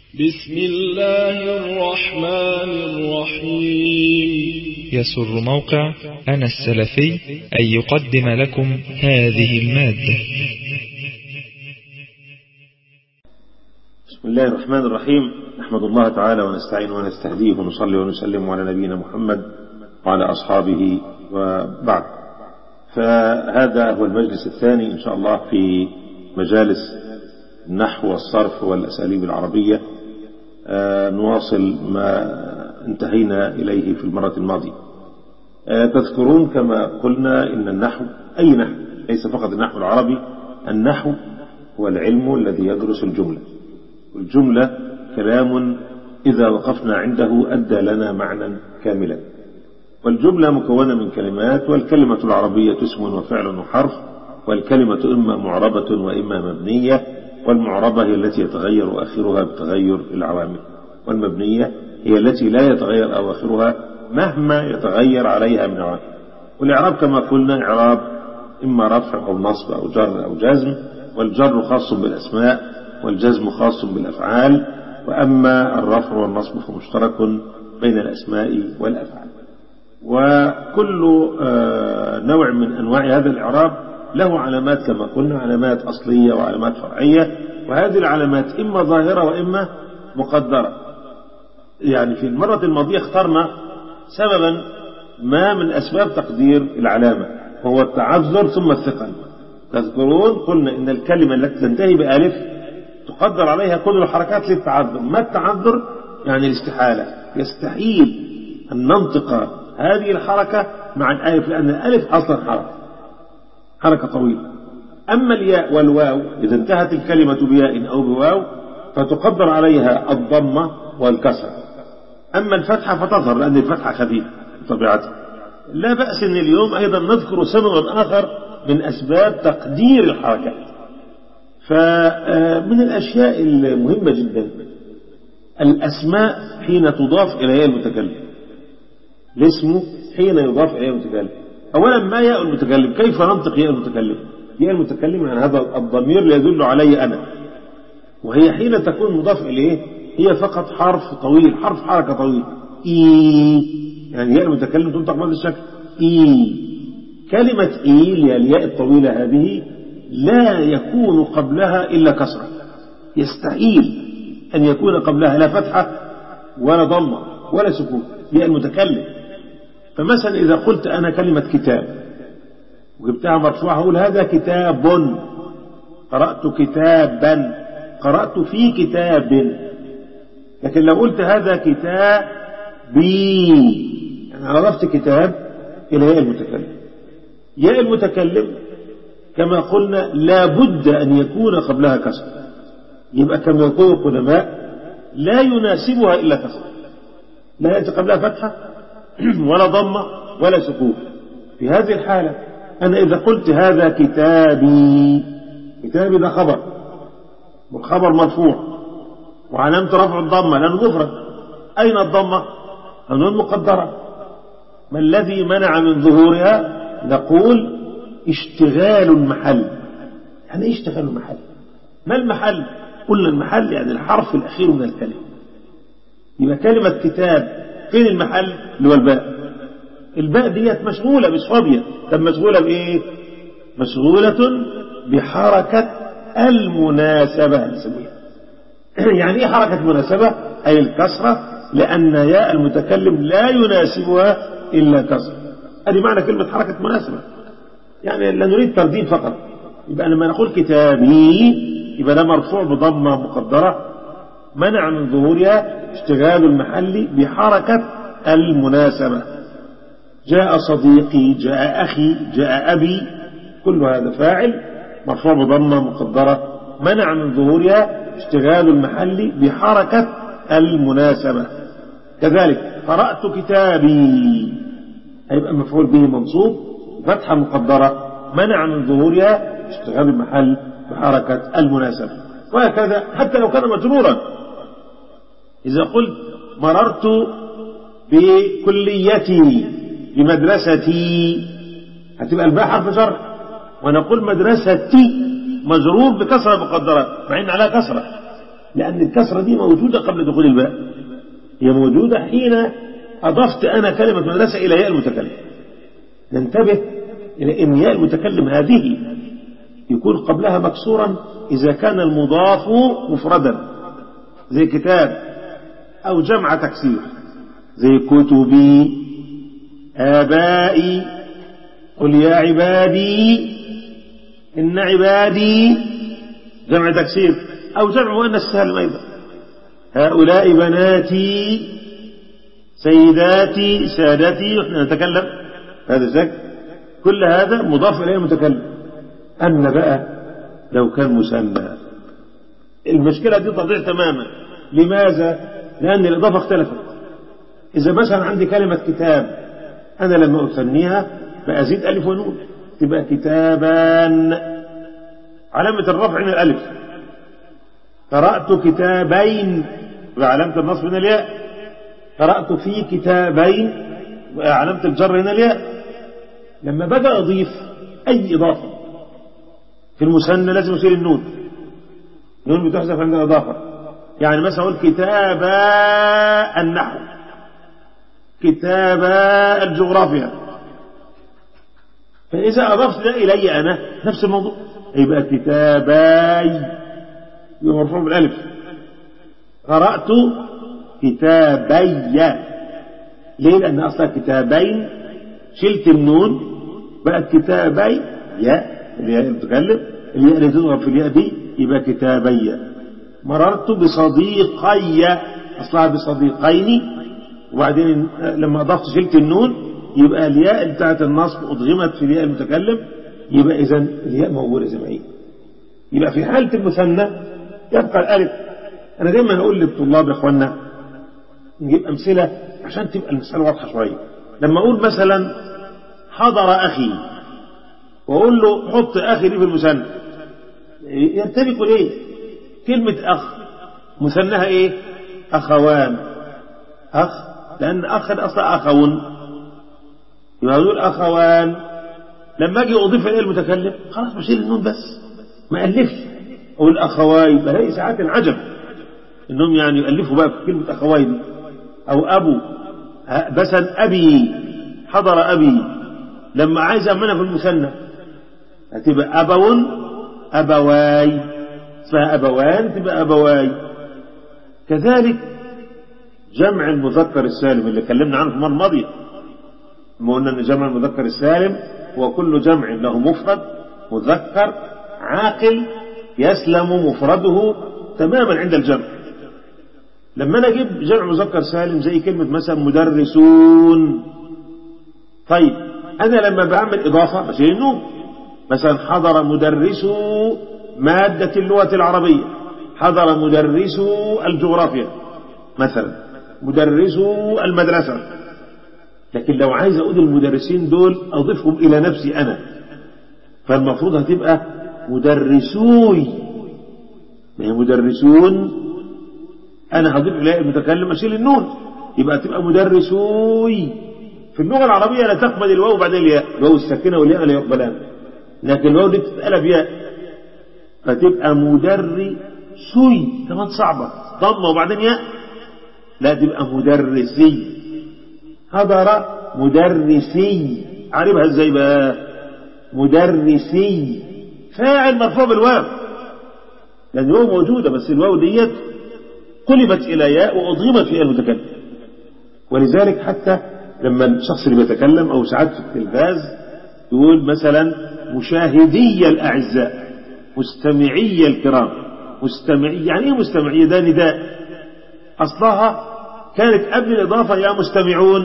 بسم الله الرحمن الرحيم يسر موقع أنا السلفي أن يقدم لكم هذه المادة بسم الله الرحمن الرحيم نحمد الله تعالى ونستعين ونستهديه ونصلي ونسلم على نبينا محمد وعلى أصحابه وبعد فهذا هو المجلس الثاني إن شاء الله في مجالس النحو والصرف والأساليب العربية نواصل ما انتهينا إليه في المرة الماضية تذكرون كما قلنا إن النحو أي نحو ليس فقط النحو العربي النحو هو العلم الذي يدرس الجملة والجملة كلام إذا وقفنا عنده أدى لنا معنى كاملا والجملة مكونة من كلمات والكلمة العربية اسم وفعل وحرف والكلمة إما معربة وإما مبنية والمعربة هي التي يتغير آخرها بتغير العوامل والمبنية هي التي لا يتغير أواخرها مهما يتغير عليها من عوامل والإعراب كما قلنا إعراب إما رفع أو نصب أو جر أو جزم والجر خاص بالأسماء والجزم خاص بالأفعال وأما الرفع والنصب فمشترك بين الأسماء والأفعال وكل نوع من أنواع هذا الإعراب له علامات كما قلنا علامات أصلية وعلامات فرعية وهذه العلامات إما ظاهرة وإما مقدرة يعني في المرة الماضية اخترنا سببا ما من أسباب تقدير العلامة وهو التعذر ثم الثقل تذكرون قلنا إن الكلمة التي تنتهي بألف تقدر عليها كل الحركات للتعذر ما التعذر يعني الاستحالة يستحيل أن ننطق هذه الحركة مع الألف لأن الألف أصلا حركة حركة طويلة أما الياء والواو إذا انتهت الكلمة بياء أو بواو فتقدر عليها الضمة والكسرة أما الفتحة فتظهر لأن الفتحة خفيفة بطبيعتها لا بأس أن اليوم أيضا نذكر سببا آخر من أسباب تقدير الحركات فمن الأشياء المهمة جدا الأسماء حين تضاف إلى المتكلم الاسم حين يضاف إلى المتكلم أولا ما ياء المتكلم كيف ننطق ياء المتكلم ياء المتكلم عن هذا الضمير يدل علي أنا وهي حين تكون مضاف إليه هي فقط حرف طويل حرف حركة طويل إي يعني ياء المتكلم تنطق بهذا الشكل إي كلمة إي اللي الياء الطويلة هذه لا يكون قبلها إلا كسرة يستحيل أن يكون قبلها لا فتحة ولا ضمة ولا سكون ياء المتكلم فمثلا إذا قلت أنا كلمة كتاب وجبتها مرفوعة أقول هذا كتاب قرأت كتابا قرأت في كتاب لكن لو قلت هذا كتاب بي يعني عرفت كتاب إلى ياء المتكلم ياء المتكلم كما قلنا لا بد أن يكون قبلها كسر يبقى كما يقول القدماء لا يناسبها إلا كسر لا يأتي قبلها فتحة ولا ضمة ولا سكون في هذه الحالة أنا إذا قلت هذا كتابي كتابي ده خبر والخبر مرفوع وعلامة رفع الضمة لأنه مفرد أين الضمة؟ أنه مقدرة ما الذي منع من ظهورها نقول اشتغال المحل يعني ايه اشتغال المحل ما المحل قلنا المحل يعني الحرف الأخير من الكلمة يبقى كلمة كتاب فين المحل اللي هو الباء الباء ديت مشغولة مش فاضية طب مشغولة بإيه مشغولة بحركة المناسبة نسميها يعني ايه حركة مناسبة أي الكسرة لأن ياء المتكلم لا يناسبها إلا كسر هذه معنى كلمة حركة مناسبة يعني لا نريد ترديد فقط يبقى لما نقول كتابي يبقى ده مرفوع بضمة مقدرة منع من ظهورها اشتغال المحل بحركة المناسبة جاء صديقي جاء أخي جاء أبي كل هذا فاعل مرفوع بضمة مقدرة منع من ظهورها اشتغال المحل بحركة المناسبة كذلك قرأت كتابي هيبقى مفعول به منصوب فتحة مقدرة منع من ظهورها اشتغال المحل بحركة المناسبة وهكذا حتى لو كان مجرورا إذا قلت مررت بكليتي بمدرستي هتبقى الباء حرف جر ونقول مدرستي مجرور بكسرة مقدرة مع إن عليها كسرة لأن الكسرة دي موجودة قبل دخول الباء هي موجودة حين أضفت أنا كلمة مدرسة إلى ياء المتكلم ننتبه إلى أن ياء المتكلم هذه يكون قبلها مكسورا إذا كان المضاف مفردا زي كتاب أو جمع تكسير زي كتبي آبائي قل يا عبادي إن عبادي جمع تكسير أو جمع مؤنث سالم أيضا هؤلاء بناتي سيداتي سادتي نحن نتكلم هذا الشكل كل هذا مضاف إليه المتكلم أما بقى لو كان مثنى المشكلة دي تضيع تماما لماذا؟ لأن الإضافة اختلفت إذا مثلا عندي كلمة كتاب أنا لما أثنيها بأزيد ألف ونون تبقى كتابان علامة الرفع من الألف قرأت كتابين وعلامة النصب من الياء قرأت في كتابين وعلامة الجر هنا الياء لما بدأ أضيف أي إضافة في المثنى لازم أشيل النون النون بتحذف عند الإضافة يعني مثلا أقول كتاب النحو كتاب الجغرافيا فإذا أضفت ده إلي أنا نفس الموضوع يبقى كتاباي يبقى مرفوع بالألف قرأت كتابي ليه لأن أصلا كتابين شلت النون بقت كتابي يا اللي هي بتتكلم الياء اللي تضرب في الياء دي يبقى كتابي مررت بصديقي أصلها بصديقين وبعدين لما أضفت شلت النون يبقى الياء بتاعت النصب أضغمت في الياء المتكلم يبقى إذا الياء موجودة زي ما هي يبقى في حالة المثنى يبقى الألف أنا دايما أقول للطلاب يا إخوانا نجيب أمثلة عشان تبقى المسألة واضحة شوية لما أقول مثلا حضر أخي وأقول له حط أخي دي في المثنى يرتبك ليه كلمة أخ مثناها إيه أخوان أخ لأن أخ أصلا أخون يبقى دول أخوان لما أجي أضيف إليه المتكلم خلاص بشيل النون بس ما ألفش أقول أخواي بلاقي ساعات العجب إنهم يعني يؤلفوا بقى في كلمة أخواي دي أو أبو مثلا أبي حضر أبي لما عايز أمنها في المثنى هتبقى أبو أبواي اسمها أبوان تبقى أبواي كذلك جمع المذكر السالم اللي اتكلمنا عنه في المرة الماضية ما قلنا ان جمع المذكر السالم هو كل جمع له مفرد مذكر عاقل يسلم مفرده تماما عند الجمع لما انا اجيب جمع مذكر سالم زي كلمة مثلا مدرسون طيب انا لما بعمل اضافة بشيل النون مثلا حضر مدرسو مادة اللغة العربية حضر مدرسو الجغرافيا مثلا مدرسو المدرسة لكن لو عايز أقول المدرسين دول أضيفهم إلى نفسي أنا فالمفروض هتبقى مدرسوي ما هي مدرسون أنا هضيف إليها المتكلم أشيل النون يبقى تبقى مدرسوي في اللغة العربية لا تقبل الواو بعد الياء الواو الساكنة والياء لا يقبلان لكن الواو دي بتتقلب ياء فتبقى مدرسوي كمان صعبة ضمة وبعدين ياء لا تبقى مدرسي حضر مدرسي عارفها ازاي بقى مدرسي فاعل مرفوع بالواو لان الواو موجودة بس الواو ديت قلبت الى ياء واضغمت في المتكلم ولذلك حتى لما الشخص اللي بيتكلم او ساعات في التلفاز يقول مثلا مشاهدي الاعزاء مستمعي الكرام مستمعي يعني ايه مستمعي ده نداء اصلها كانت قبل الإضافة يا مستمعون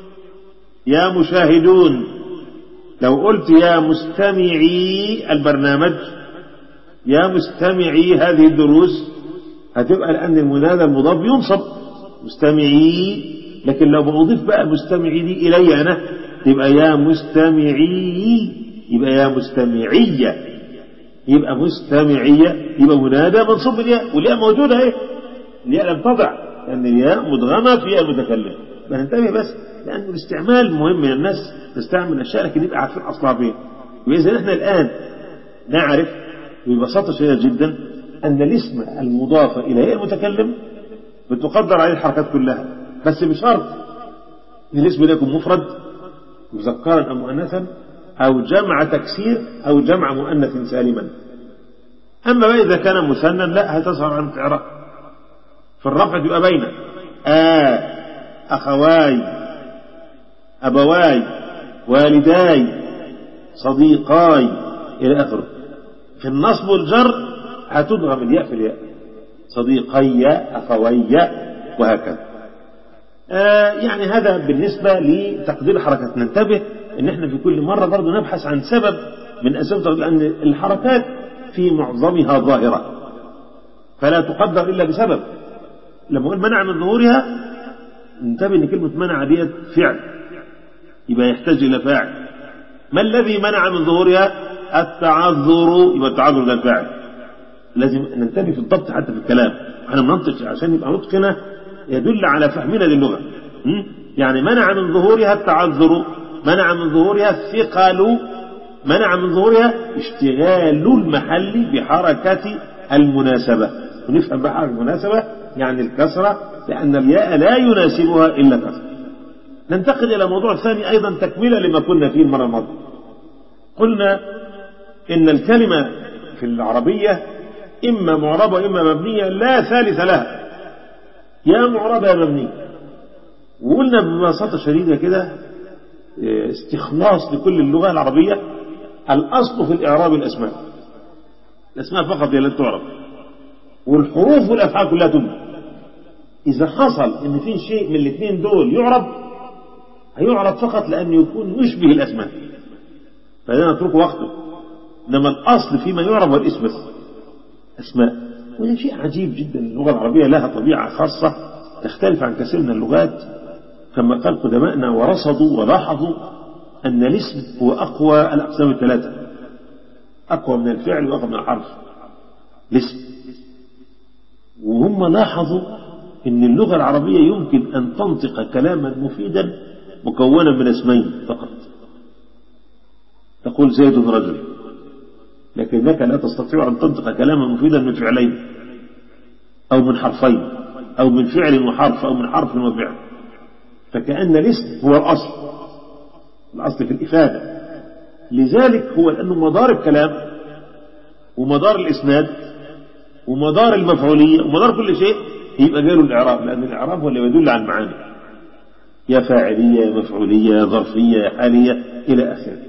يا مشاهدون لو قلت يا مستمعي البرنامج يا مستمعي هذه الدروس هتبقى لأن المنادى المضاف ينصب مستمعي لكن لو بأضيف بقى مستمعي دي إلي أنا تبقى يا مستمعي يبقى يا مستمعية يبقى مستمعية يبقى منادى منصوب بالياء والياء موجودة اهي الياء لم تضع لأن الياء مدغمة في المتكلم فننتبه بس لأن الاستعمال مهم من الناس تستعمل أشياء لكن يبقى عارفين أصلها فين وإذا احنا الآن نعرف ببساطة شديدة جدا أن الاسم المضاف إلى ياء المتكلم بتقدر عليه الحركات كلها بس بشرط ان الاسم ده يكون مفرد مذكرا أو مؤنثا أو جمع تكسير أو جمع مؤنث سالما أما بقى إذا كان مثنى لا هتظهر عن الإعراب في الرفع يبقى بين آ أخواي أبواي والداي صديقاي إلى آخره في النصب والجر هتدغم الياء في الياء صديقي أخوي وهكذا آه يعني هذا بالنسبة لتقدير الحركات ننتبه ان احنا في كل مرة برضو نبحث عن سبب من اسباب لان الحركات في معظمها ظاهرة فلا تقدر الا بسبب لما اقول منع من ظهورها انتبه ان كلمة منع ديت فعل يبقى يحتاج الى فاعل ما الذي منع من ظهورها التعذر يبقى التعذر ده الفاعل لازم ننتبه في الضبط حتى في الكلام احنا بننطق عشان يبقى نطقنا يدل على فهمنا للغة يعني منع من ظهورها التعذر منع من ظهورها الثقل منع من ظهورها اشتغال المحل بحركة المناسبة ونفهم بحركة المناسبة يعني الكسرة لأن الياء لا يناسبها إلا كسرة ننتقل إلى موضوع ثاني أيضا تكملة لما كنا فيه المرة الماضية قلنا إن الكلمة في العربية إما معربة وإما مبنية لا ثالث لها يا معربة يا مبنية وقلنا ببساطة شديدة كده استخلاص لكل اللغة العربية الأصل في الإعراب الأسماء الأسماء فقط هي التي تعرف والحروف والأفعال كلها تبنى إذا حصل إن في شيء من الاثنين دول يعرب هيعرب فقط لأنه يكون يشبه الأسماء فهذا نترك وقته إنما الأصل فيما يعرب هو الاسم بس أسماء وهذا شيء عجيب جدا اللغة العربية لها طبيعة خاصة تختلف عن كثير من اللغات كما قال قدماءنا ورصدوا ولاحظوا أن الاسم هو أقوى الأقسام الثلاثة أقوى من الفعل وأقوى من الحرف الاسم وهم لاحظوا أن اللغة العربية يمكن أن تنطق كلاما مفيدا مكونا من اسمين فقط تقول زيد رجل لكنك لا تستطيع أن تنطق كلاما مفيدا من فعلين أو من حرفين أو من فعل وحرف أو من حرف وفعل فكأن الاسم هو الأصل الأصل في الإفادة لذلك هو لأنه مدار الكلام ومدار الإسناد ومدار المفعولية ومدار كل شيء يبقى جاله الإعراب لأن الإعراب هو اللي يدل على المعاني يا فاعلية يا مفعولية يا ظرفية يا حالية إلى آخره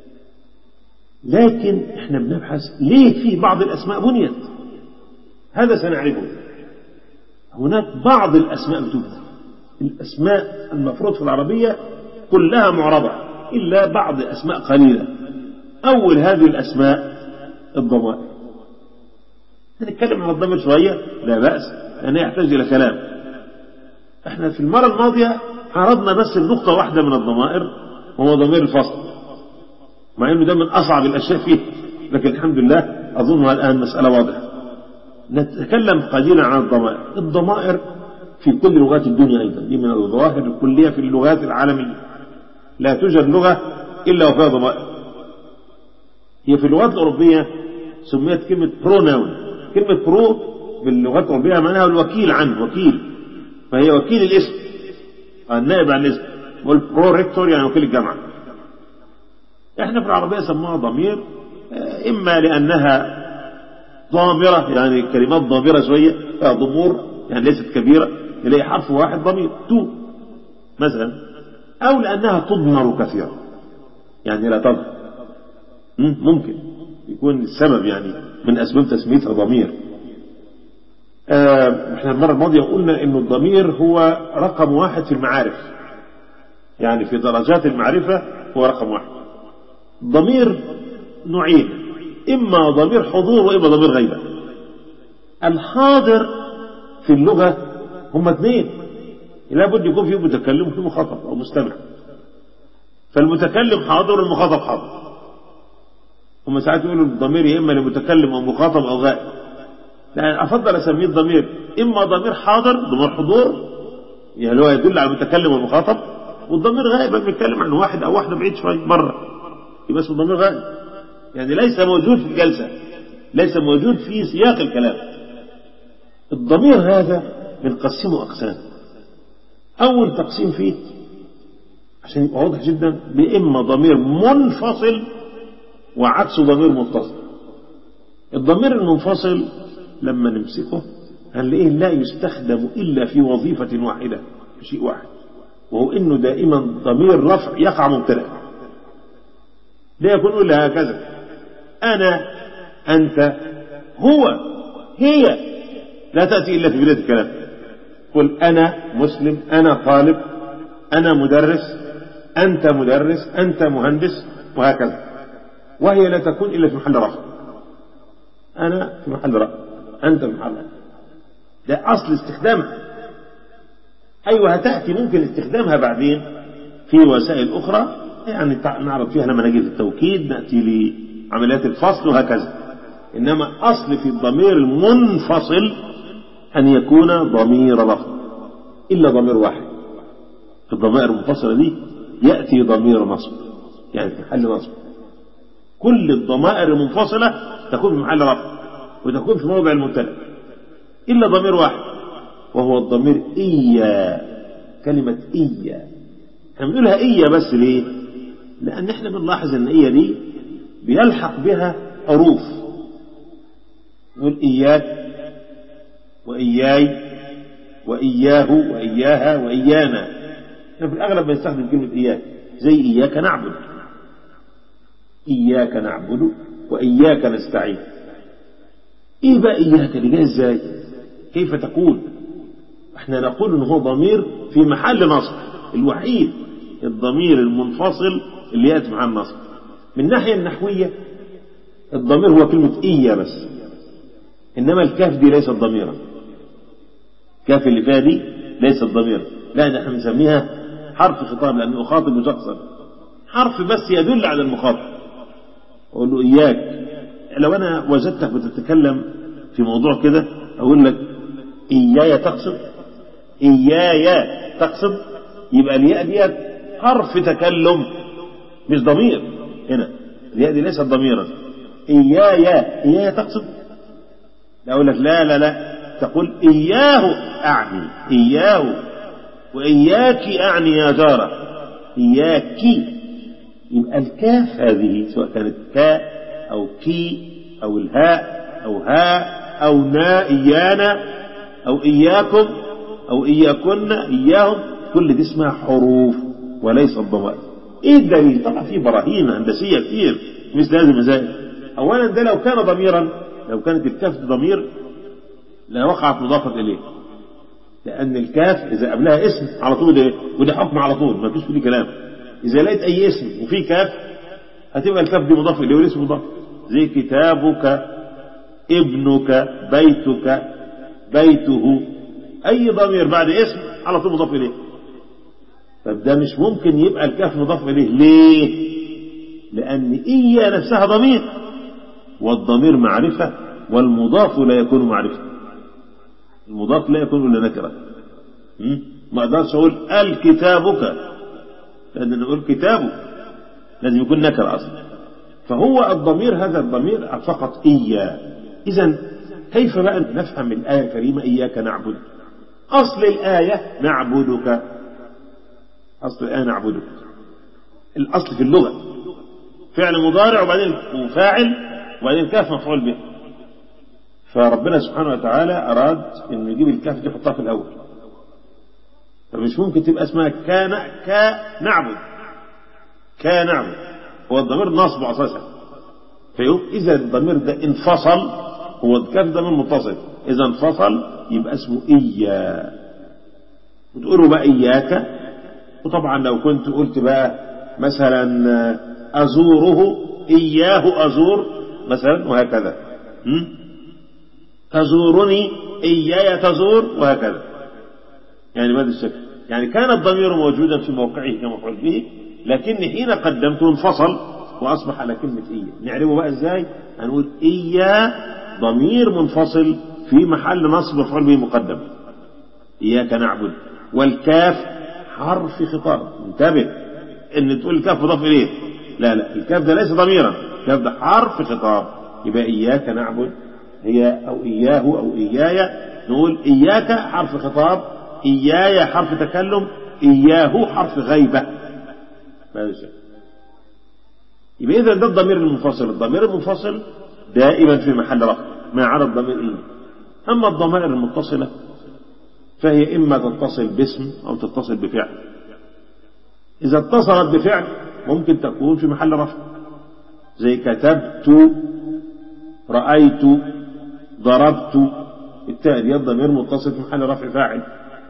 لكن احنا بنبحث ليه في بعض الأسماء بنيت هذا سنعرفه هناك بعض الأسماء بتبنى الأسماء المفروض في العربية كلها معربة إلا بعض أسماء قليلة أول هذه الأسماء الضمائر نتكلم عن الضمير شوية لا بأس لأنه يحتاج إلى كلام احنا في المرة الماضية عرضنا بس نقطة واحدة من الضمائر وهو ضمير الفصل مع انه ده من اصعب الاشياء فيه لكن الحمد لله اظنها الان مسألة واضحة نتكلم قليلا عن الضمائر الضمائر في كل لغات الدنيا ايضا دي من الظواهر الكلية في اللغات العالمية لا توجد لغة الا وفيها ضمائر هي في اللغات الاوروبية سميت كلمة بروناون كلمة برو باللغات الاوروبية معناها الوكيل عنه وكيل فهي وكيل الاسم النائب عن الاسم والبرو ريكتور يعني وكيل الجامعة احنا في العربية سموها ضمير اما لانها ضامرة يعني كلمات ضامرة شوية فيها ضمور يعني ليست كبيرة تلاقي حرف واحد ضمير تو مثلا او لانها تضمر كثيرا يعني لا تضمر ممكن يكون السبب يعني من اسباب تسميتها ضمير احنا المرة الماضية قلنا انه الضمير هو رقم واحد في المعارف يعني في درجات المعرفة هو رقم واحد ضمير نوعين إما ضمير حضور وإما ضمير غيبة الحاضر في اللغة هم اثنين لابد يكون فيه متكلم وفيه مخاطب أو مستمع فالمتكلم حاضر والمخاطب حاضر هم ساعات يقولوا الضمير يا إما لمتكلم أو مخاطب أو غائب يعني أفضل أسميه الضمير إما ضمير حاضر ضمير حضور يعني هو يدل على المتكلم والمخاطب والضمير غائب بيتكلم عن واحد أو واحدة بعيد شوية بره يبقى اسمه ضمير غائب يعني ليس موجود في الجلسة ليس موجود في سياق الكلام الضمير هذا بنقسمه أقسام أول تقسيم فيه عشان يبقى واضح جدا بإما ضمير منفصل وعكسه ضمير متصل الضمير المنفصل لما نمسكه هنلاقيه لا يستخدم إلا في وظيفة واحدة في شيء واحد وهو إنه دائما ضمير رفع يقع مبتدأ لا يكون إلا هكذا أنا أنت هو هي لا تأتي إلا في بداية الكلام قل أنا مسلم أنا طالب أنا مدرس أنت مدرس أنت مهندس وهكذا وهي لا تكون إلا في محل رفع أنا في محل رفع أنت في محل رفع ده أصل استخدامها أيوة هتأتي ممكن استخدامها بعدين في وسائل أخرى يعني نعرض فيها لما نجي في التوكيد نأتي لعمليات الفصل وهكذا إنما أصل في الضمير المنفصل أن يكون ضمير لفظ إلا ضمير واحد في الضمائر المنفصلة دي يأتي ضمير نصب يعني في محل نصب كل الضمائر المنفصلة تكون في محل رفع وتكون في موضع المبتدا إلا ضمير واحد وهو الضمير إيا كلمة إيا احنا بنقولها إيا بس ليه لأن احنا بنلاحظ أن إيا دي بيلحق بها حروف نقول إياك وإياي وإياه وإياها وإيانا احنا في الأغلب بنستخدم كلمة إياك زي إياك نعبد إياك نعبد وإياك نستعين إيه بقى إياك دي جاي إزاي كيف تقول احنا نقول إن هو ضمير في محل نصب الوحيد الضمير المنفصل اللي يأتي مع النصب من الناحية النحوية الضمير هو كلمة إيا بس إنما الكاف دي ليست ضميرا كاف اللي فيها دي ليست ضميرا لا ده احنا بنسميها حرف خطاب لأنه أخاطب شخصا حرف بس يدل على المخاطب أقول له إياك لو أنا وجدتك بتتكلم في موضوع كده أقول لك إياي تقصد إياي تقصد يبقى الياء ديت حرف تكلم مش ضمير هنا الياء دي ليست ضميرا إياي إياي تقصد لا أقول لك لا لا لا تقول إياه أعني إياه وإياك أعني يا جارة إياك يبقى الكاف هذه سواء كانت كاء أو كي أو الهاء أو هاء أو نا إيانا أو إياكم أو إياكن إياهم كل دي اسمها حروف وليس الضمائر إيه الدليل؟ طبعا في براهين هندسية كتير مثل هذه المسائل أولا ده لو كان ضميرا لو كانت الكاف ضمير لوقعت مضافة إليه لأن الكاف إذا قبلها اسم على طول إيه؟ وده حكم على طول ما فيش فيه كلام إذا لقيت أي اسم وفي كاف هتبقى الكاف دي مضاف إليه والاسم مضاف زي كتابك ابنك بيتك بيته أي ضمير بعد اسم على طول مضاف إليه طب ده مش ممكن يبقى الكاف مضاف إليه ليه؟ لأن إيا نفسها ضمير والضمير معرفة والمضاف لا يكون معرفة المضاف لا يكون إلا نكرة ما أقدرش أقول الكتابك لأن نقول كتابه لازم يكون نكرة أصلا فهو الضمير هذا الضمير فقط إياه إذا كيف بقى نفهم الآية الكريمة إياك نعبد أصل الآية نعبدك أصل الآية نعبدك الأصل في اللغة فعل مضارع وبعدين وفاعل وبعدين كاف مفعول به فربنا سبحانه وتعالى أراد أن يجيب الكاف دي يحطها في الأول فمش ممكن تبقى اسمها كان كنعبد كنعبد هو الضمير نصب أساسا فيقول إذا الضمير ده انفصل هو الكاف ضمير متصل إذا انفصل يبقى اسمه إيا وتقولوا بقى إياك وطبعا لو كنت قلت بقى مثلا أزوره إياه أزور مثلا وهكذا م? تزورني إياي تزور وهكذا يعني بهذا الشكل يعني كان الضمير موجودا في موقعه كمفعول به لكن حين قدمته انفصل وأصبح على كلمة إيا نعرفه بقى إزاي هنقول إيا ضمير منفصل في محل نصب مفعول به مقدم إياك نعبد والكاف حرف خطاب انتبه ان تقول الكاف مضاف اليه لا لا الكاف ده ليس ضميرا الكاف ده حرف خطاب يبقى إياك نعبد هي أو إياه أو إياي نقول إياك حرف خطاب إياي حرف تكلم إياه حرف غيبة ما شيء يبقى إذا ده الضمير المنفصل الضمير المنفصل دائما في محل رفع ما عدا الضمير إيه أما الضمائر المتصلة فهي إما تتصل باسم أو تتصل بفعل إذا اتصلت بفعل ممكن تكون في محل رفع زي كتبت رأيت ضربت التاء دي ضمير متصل في محل رفع فاعل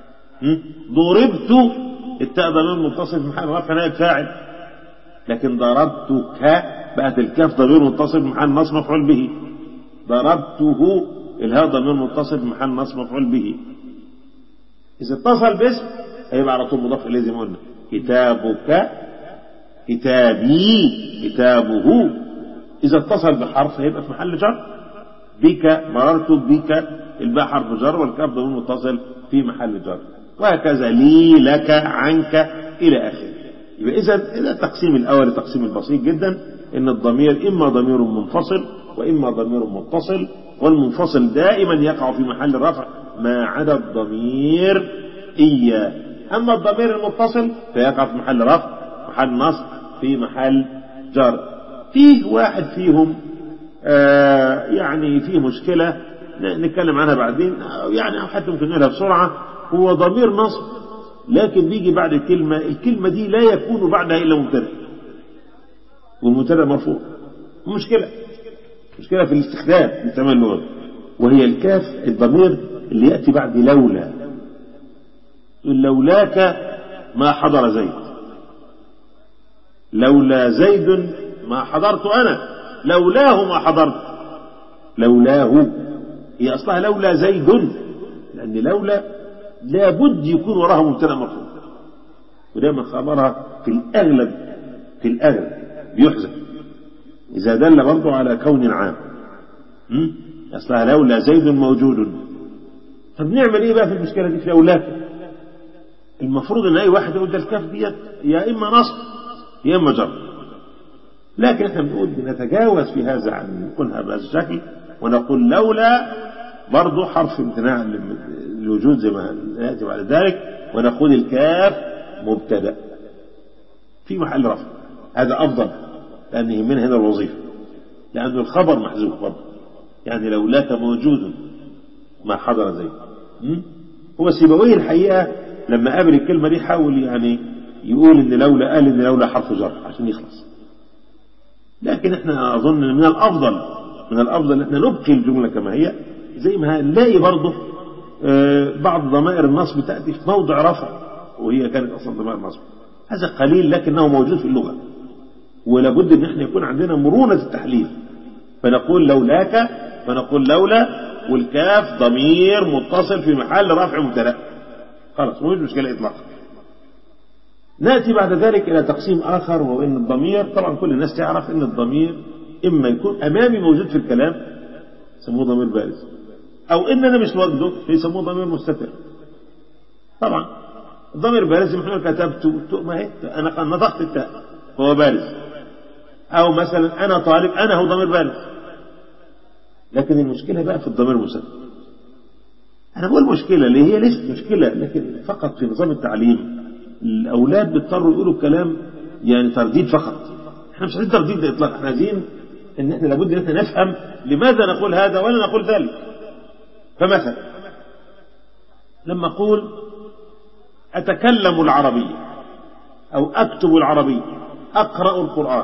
ضربت التاء ضمير متصل في محل رفع نائب فاعل لكن ضربتك بقت الكاف ضمير متصل في محل نصب مفعول به ضربته الهاء ضمير متصل في محل نصب مفعول به إذا اتصل باسم هيبقى على طول مضاف إليه زي ما قلنا كتابك كتابي كتابه إذا اتصل بحرف هيبقى في محل جر بك مررت بك الباء حرف جر والكاف ضمير متصل في محل جر وهكذا لي لك عنك إلى آخره يبقى إذا إذا التقسيم الأول التقسيم البسيط جدا إن الضمير إما ضمير منفصل وإما ضمير متصل والمنفصل دائما يقع في محل رفع ما عدا الضمير إياه أما الضمير المتصل فيقع في محل رفع محل نصب في محل جر فيه واحد فيهم آه يعني فيه مشكلة نتكلم عنها بعدين يعني أو حتى ممكن نقولها بسرعة هو ضمير نصب لكن بيجي بعد الكلمة الكلمة دي لا يكون بعدها إلا مبتدا والمبتدا مرفوع مشكلة مشكلة في الاستخدام من ثمان اللغات وهي الكاف الضمير اللي يأتي بعد لولا لولاك ما حضر زيد لولا زيد ما حضرت أنا لولاه ما حضرت لولاه هي أصلها لولا زيد لأن لولا لابد يكون وراها مبتدا مرفوع ودائما خبرها في الأغلب في الأغلب بيحذف إذا دل برضه على كون عام أصلها لولا زيد موجود طب نعمل إيه بقى في المشكلة دي في لولاك المفروض إن أي واحد يقول ده الكاف ديت يا إما نصب يا إما جر لكن احنا بنقول بنتجاوز في هذا عن نكونها بهذا الشكل ونقول لولا برضه حرف امتناع للوجود زي ما يأتي بعد ذلك ونقول الكاف مبتدأ في محل رفع هذا أفضل لأن يهمنا هنا الوظيفة لأن الخبر محذوف برضه يعني لولاك موجود ما حضر زي هو سيبويه الحقيقة لما قابل الكلمة دي حاول يعني يقول إن لولا قال إن لولا حرف جر عشان يخلص لكن احنا أظن من الأفضل من الأفضل ان احنا نبقي الجملة كما هي زي ما هنلاقي برضه بعض ضمائر النصب تأتي في موضع رفع وهي كانت أصلا ضمائر نصب هذا قليل لكنه موجود في اللغة ولابد ان احنا يكون عندنا مرونة التحليل فنقول لولاك فنقول لولا والكاف ضمير متصل في محل رفع مبتدا خلاص مش مشكلة إطلاقا نأتي بعد ذلك إلى تقسيم آخر وهو أن الضمير طبعا كل الناس تعرف أن الضمير إما يكون أمامي موجود في الكلام يسموه ضمير بارز أو إن أنا مش واجده فيسموه ضمير مستتر طبعا الضمير بارز محمد كتبت ما هي أنا نطقت التاء هو بارز أو مثلا أنا طالب أنا هو ضمير بارز لكن المشكلة بقى في الضمير المستتر أنا بقول مشكلة اللي هي ليست مشكلة لكن فقط في نظام التعليم الأولاد بيضطروا يقولوا الكلام يعني ترديد فقط احنا مش عايزين ترديد إطلاق احنا عايزين ان احنا لابد ان احنا نفهم لماذا نقول هذا ولا نقول ذلك فمثلا لما أقول أتكلم العربية أو أكتب العربية أقرأ القرآن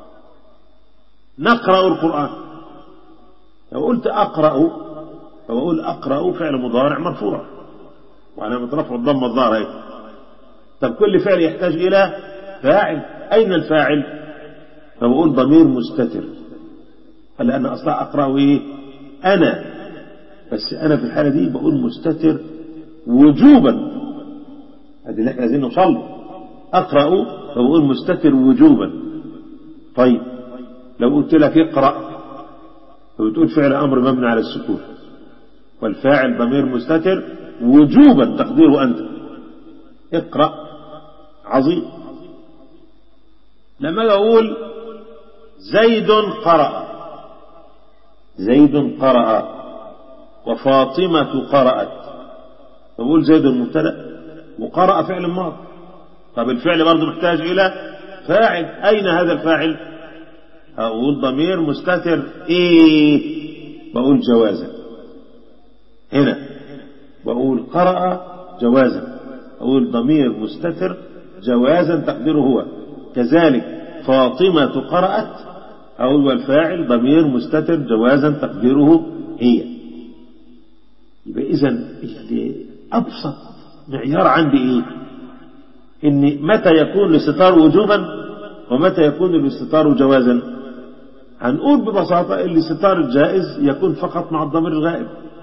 نقرأ القرآن لو قلت أقرأ فبقول أقرأ فعل مضارع مرفوع وعلامة رفع الضمة الظاهرة اهي طب كل فعل يحتاج إلى فاعل أين الفاعل فبقول ضمير مستتر لأن أصلا أقرأ إيه أنا بس أنا في الحالة دي بقول مستتر وجوبا هذه اللي احنا عايزين نوصل أقرأ فبقول مستتر وجوبا طيب لو قلت لك اقرأ فبتقول فعل أمر مبني على السكون والفاعل ضمير مستتر وجوبا تقديره أنت اقرأ عظيم لما أقول زيد قرأ زيد قرأ وفاطمة قرأت فبقول زيد مبتدأ وقرأ فعل ماض طب الفعل برضه محتاج إلى فاعل أين هذا الفاعل أقول ضمير مستتر إيه بقول جوازا هنا بقول قرأ جوازا أقول ضمير مستتر جوازا تقديره هو كذلك فاطمة قرأت أقول والفاعل ضمير مستتر جوازا تقديره هي يبقى إذا أبسط معيار عندي إيه إن متى يكون الاستتار وجوبا ومتى يكون الاستتار جوازا هنقول ببساطة الاستتار الجائز يكون فقط مع الضمير الغائب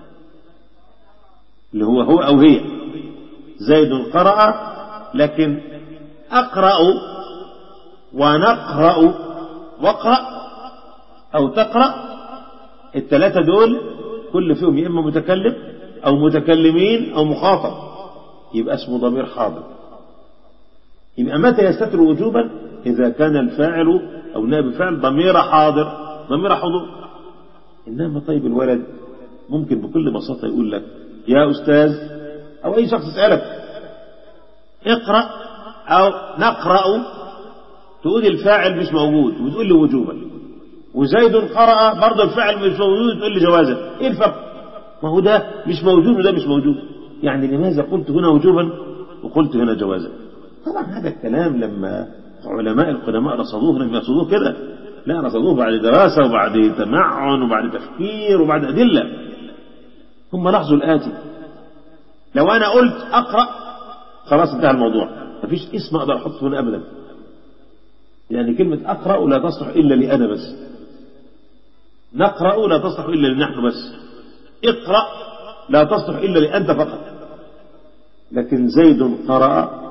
اللي هو هو أو هي زيد قرأ لكن أقرأ ونقرأ واقرأ أو تقرأ الثلاثة دول كل فيهم يا إما متكلم أو متكلمين أو مخاطب يبقى اسمه ضمير حاضر يبقى متى يستتر وجوبا إذا كان الفاعل أو نائب الفاعل ضمير حاضر ضمير حضور إنما طيب الولد ممكن بكل بساطة يقول لك يا أستاذ أو أي شخص يسألك اقرأ أو نقرأ تقول الفاعل مش موجود وتقول لي وجوبا وزيد قرأ برضه الفاعل مش موجود تقول لي جوازا ايه الفرق ما هو ده مش موجود وده مش موجود يعني لماذا قلت هنا وجوبا وقلت هنا جوازا طبعا هذا الكلام لما علماء القدماء رصدوه لم يرصدوه كده لا رصدوه بعد دراسة وبعد تمعن وبعد تفكير وبعد أدلة هم لاحظوا الآتي لو أنا قلت أقرأ خلاص انتهى الموضوع مفيش اسم أقدر أحطه هنا أبدا يعني كلمة أقرأ لا تصلح إلا لأنا بس نقرأ لا تصلح إلا لنحن بس اقرأ لا تصلح إلا لأنت فقط لكن زيد قرأ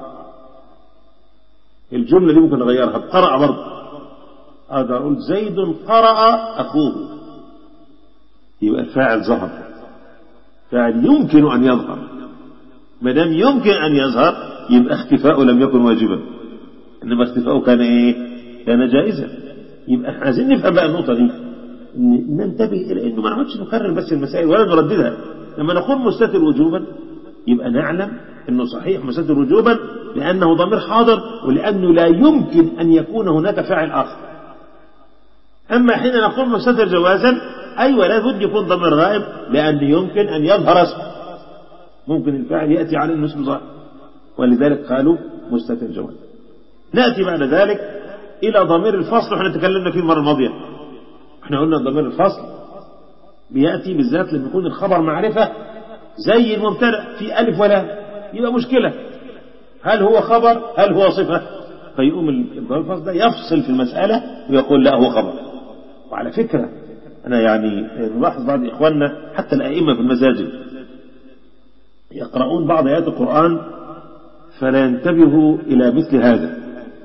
الجملة دي ممكن نغيرها قرأ برضه أقدر أقول زيد قرأ أخوه يبقى الفاعل ظهر فاعل يمكن أن يظهر ما دام يمكن أن يظهر يبقى اختفاؤه لم يكن واجبا إنما اختفاؤه كان إيه؟ كان جائزا يبقى احنا عايزين نفهم بقى النقطة دي إن ننتبه إلى إنه ما نقعدش نكرر بس المسائل ولا نرددها لما نقول مستتر وجوبا يبقى نعلم إنه صحيح مستتر وجوبا لأنه ضمير حاضر ولأنه لا يمكن أن يكون هناك فاعل آخر أما حين نقول مستتر جوازا أيوة لابد يكون ضمير غائب لأن يمكن أن يظهر اسمه ممكن الفاعل يأتي على أنه اسم ظاهر ولذلك قالوا مستتر جواز نأتي بعد ذلك إلى ضمير الفصل وإحنا تكلمنا فيه المرة الماضية احنا قلنا ضمير الفصل بيأتي بالذات لما يكون الخبر معرفة زي المبتدأ في ألف ولا يبقى مشكلة هل هو خبر هل هو صفة فيقوم الضمير الفصل ده يفصل في المسألة ويقول لا هو خبر وعلى فكرة أنا يعني نلاحظ بعض إخواننا حتى الأئمة في المساجد يقرؤون بعض آيات القرآن فلا ينتبهوا إلى مثل هذا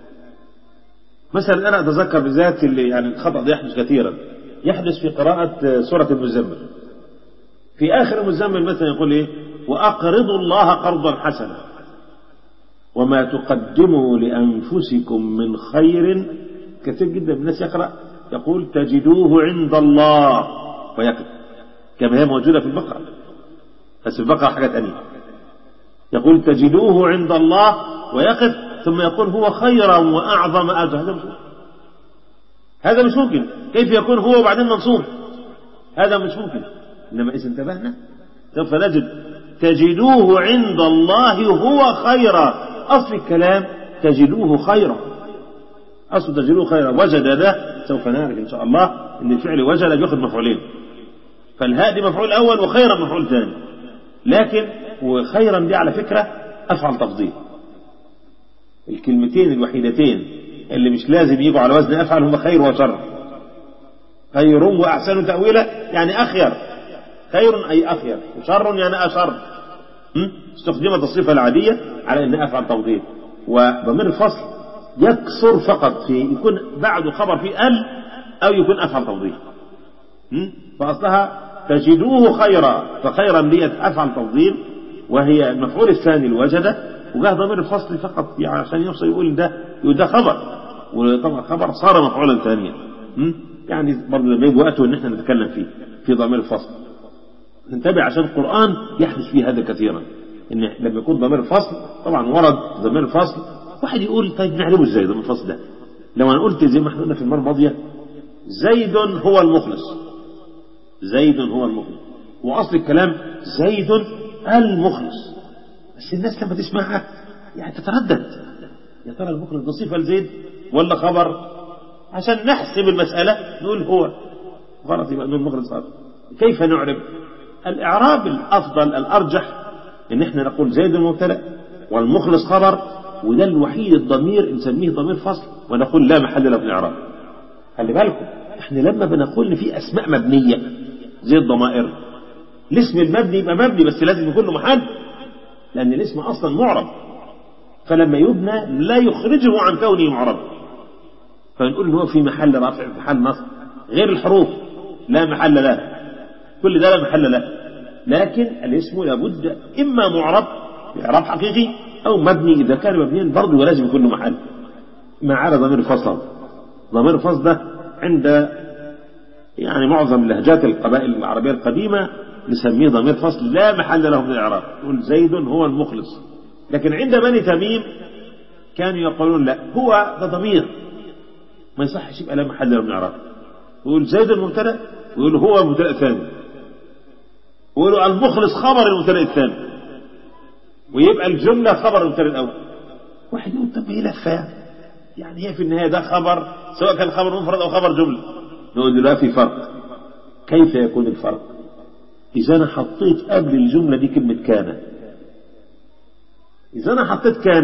مثلا أنا أتذكر بالذات اللي يعني الخطأ ده يحدث كثيرا يحدث في قراءة سورة المزمل في آخر المزمل مثلا يقول إيه وأقرضوا الله قرضا حسنا وما تقدموا لأنفسكم من خير كثير جدا من الناس يقرأ يقول تجدوه عند الله ويكتب كما هي موجودة في البقرة بس في البقرة حاجة ثانية يقول تجدوه عند الله ويقف ثم يقول هو خيرا وأعظم أجر هذا مش ممكن هذا مش ممكن كيف يكون هو وبعدين منصوب هذا مش ممكن إنما إذا انتبهنا سوف نجد تجدوه عند الله هو خيرا أصل الكلام تجدوه خيرا أصل تجدوه خيرا وجد ده سوف نعرف إن شاء الله إن الفعل وجد بياخد مفعولين فالهاء دي مفعول أول وخيرا مفعول ثاني لكن وخيرا دي على فكرة أفعل تفضيل الكلمتين الوحيدتين اللي مش لازم يجوا على وزن أفعل هم خير وشر خير وأحسن تأويلا يعني أخير خير أي أخير وشر يعني أشر استخدمت الصفة العادية على أن أفعل تفضيل وضمير الفصل يكسر فقط في يكون بعده خبر في ال أو يكون أفعل تفضيل فأصلها تجدوه خيرا فخيرا ديت أفعل تفضيل وهي المفعول الثاني الوجد وجاء ضمير الفصل فقط يعني عشان يوصل يقول ده يقول ده خبر وطبعا خبر صار مفعولا ثانيا يعني برضه لما يجي وقته ان احنا نتكلم فيه في ضمير الفصل انتبه عشان القرآن يحدث فيه هذا كثيرا ان لما يكون ضمير الفصل طبعا ورد ضمير الفصل واحد يقول طيب نعرفه ازاي ضمير الفصل ده لو انا قلت زي ما احنا قلنا في المره الماضيه زيد هو المخلص زيد هو المخلص واصل الكلام زيد المخلص بس الناس لما تسمعها يعني تتردد يا ترى المخلص ده صفه لزيد ولا خبر عشان نحسب المساله نقول هو غلط يبقى نقول المخلص هذا كيف نعرب الاعراب الافضل الارجح ان احنا نقول زيد المبتدا والمخلص خبر وده الوحيد الضمير نسميه ضمير فصل ونقول لا محل له في الاعراب خلي بالكم احنا لما بنقول ان في اسماء مبنيه زي الضمائر الاسم المبني يبقى مبني بس لازم يكون له محل لان الاسم اصلا معرب فلما يبنى لا يخرجه عن كونه معرب فنقول ان هو في محل رفع في محل نصب غير الحروف لا محل لها كل ده لا محل له لكن الاسم لابد اما معرب باعراب حقيقي او مبني اذا كان مبنيا برضه ولازم يكون له محل ما عدا ضمير الفصل ضمير الفصل ده عند يعني معظم لهجات القبائل العربيه القديمه نسميه ضمير فصل لا محل له من الاعراب يقول زيد هو المخلص لكن عند بني تميم كانوا يقولون لا هو ده ضمير ما يصحش يبقى لا محل له من الاعراب يقول زيد المبتدا ويقول هو المبتدا الثاني ويقولوا المخلص خبر المبتدا الثاني ويبقى الجمله خبر المبتدا الاول واحد يقول طب ايه لفه يعني هي في النهايه ده خبر سواء كان خبر مفرد او خبر جمله نقول لا في فرق كيف يكون الفرق إذا أنا حطيت قبل الجملة دي كلمة كان إذا أنا حطيت كان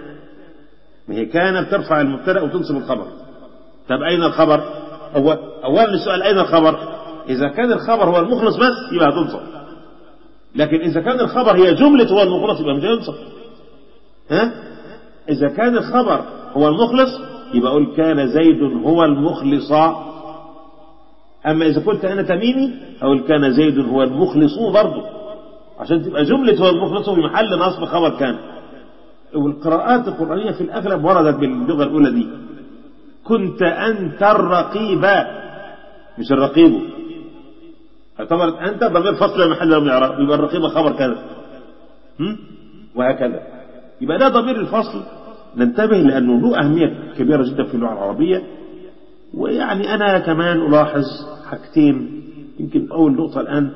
ما هي كان بترفع المبتدأ وتنصب الخبر طب أين الخبر؟ أول أولا السؤال أين الخبر؟ إذا كان الخبر هو المخلص بس يبقى هتنصب لكن إذا كان الخبر هي جملة هو المخلص يبقى مش هينصب ها؟ إذا كان الخبر هو المخلص يبقى أقول كان زيد هو المخلص أما إذا قلت أنا تميمي أقول كان زيد هو المخلص برضه عشان تبقى جملة هو المخلص في محل نصب خبر كان والقراءات القرآنية في الأغلب وردت باللغة الأولى دي كنت أنت الرقيب مش الرقيب اعتبرت أنت ضمير فصل محل من الإعراب يبقى الرقيب خبر كذا وهكذا يبقى ده ضمير الفصل ننتبه لأنه له أهمية كبيرة جدا في اللغة العربية ويعني أنا كمان ألاحظ حاجتين يمكن أول نقطة الآن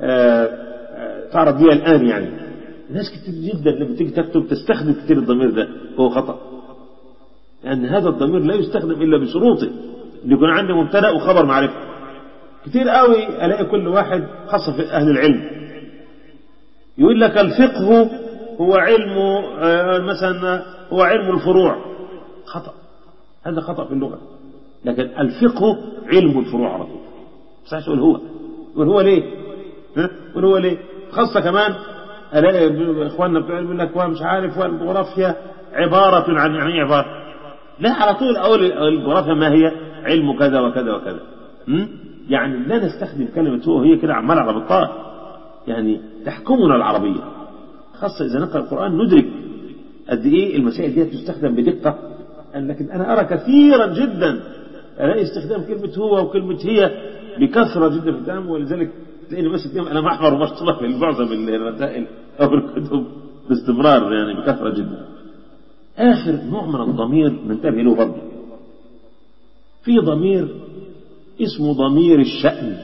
تعرض لي الآن يعني ناس كتير جدا لما تيجي تكتب تستخدم كتير الضمير ده هو خطأ لأن هذا الضمير لا يستخدم إلا بشروطه أن يكون عندي مبتدأ وخبر معرفة كتير قوي ألاقي كل واحد خاصة في أهل العلم يقول لك الفقه هو علم مثلا هو علم الفروع خطأ هذا خطأ في اللغة لكن الفقه علم الفروع على طول مش تقول هو يقول هو ليه ها يقول هو ليه خاصة كمان الاقي اخواننا بتوع يقول لك مش عارف والجغرافيا عبارة عن يعني عبارة لا على طول اقول الجغرافيا ما هي علم كذا وكذا وكذا م? يعني لا نستخدم كلمة هو هي كده عمال على بطال يعني تحكمنا العربية خاصة إذا نقرأ القرآن ندرك قد إيه المسائل دي تستخدم بدقة لكن أنا أرى كثيرا جدا ألاقي استخدام كلمة هو وكلمة هي بكثرة جدا في الكلام ولذلك تلاقيني ماسك فيهم أنا محور ومشطوبة في معظم الرسائل أو الكتب باستمرار يعني بكثرة جدا آخر نوع من الضمير ننتبه له برضه في ضمير اسمه ضمير الشأن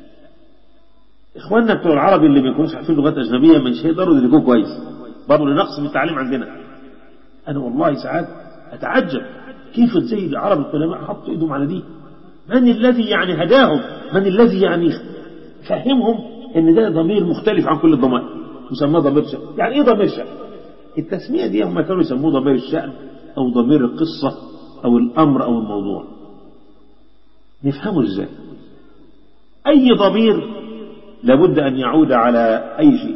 إخواننا بتوع العربي اللي ما يكونوش عارفين لغات أجنبية مش هيقدروا يدركوه كويس برضه لنقص في التعليم عندنا أنا والله ساعات أتعجب كيف ازاي العرب القدماء حطوا ايدهم على دي من الذي يعني هداهم من الذي يعني فهمهم ان ده ضمير مختلف عن كل الضمائر يسمى ضمير شأن يعني ايه ضمير شأن التسمية دي هم كانوا يسموه ضمير الشأن او ضمير القصة او الامر او الموضوع نفهمه ازاي اي ضمير لابد ان يعود على اي شيء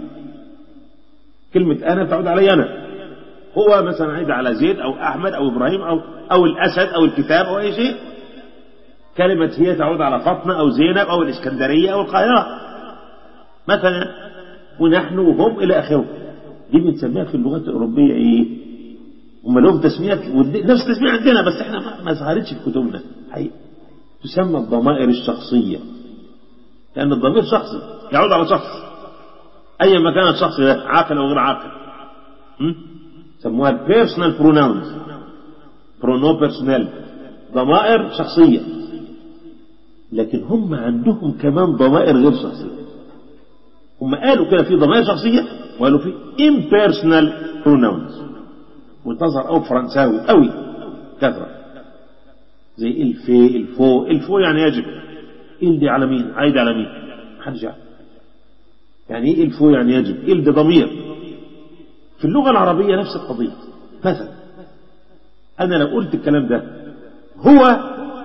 كلمة انا تعود علي انا هو مثلا عايد على زيد او احمد او ابراهيم او او الاسد او الكتاب او اي شيء كلمة هي تعود على فاطمة او زينب او الاسكندرية او القاهرة مثلا ونحن وهم الى اخره دي بنسميها في اللغات الاوروبية ايه هم لهم تسميات نفس التسمية عندنا بس احنا ما ظهرتش في كتبنا حقيقة تسمى الضمائر الشخصية لأن الضمير شخصي يعود على شخص أيا ما كان الشخص ده عاقل أو غير عاقل م? سموها البيرسونال بروناونز برونو بيرسونال ضمائر شخصية لكن هم عندهم كمان ضمائر غير شخصية هم قالوا كده في ضمائر شخصية وقالوا في impersonal pronouns وتظهر أو فرنساوي قوي كثرة زي الفي الفو الفو يعني يجب ال دي على مين عايد على مين محدش يعرف يعني ايه الفو يعني يجب ال ده ضمير في اللغة العربية نفس القضية مثلا أنا لو قلت الكلام ده هو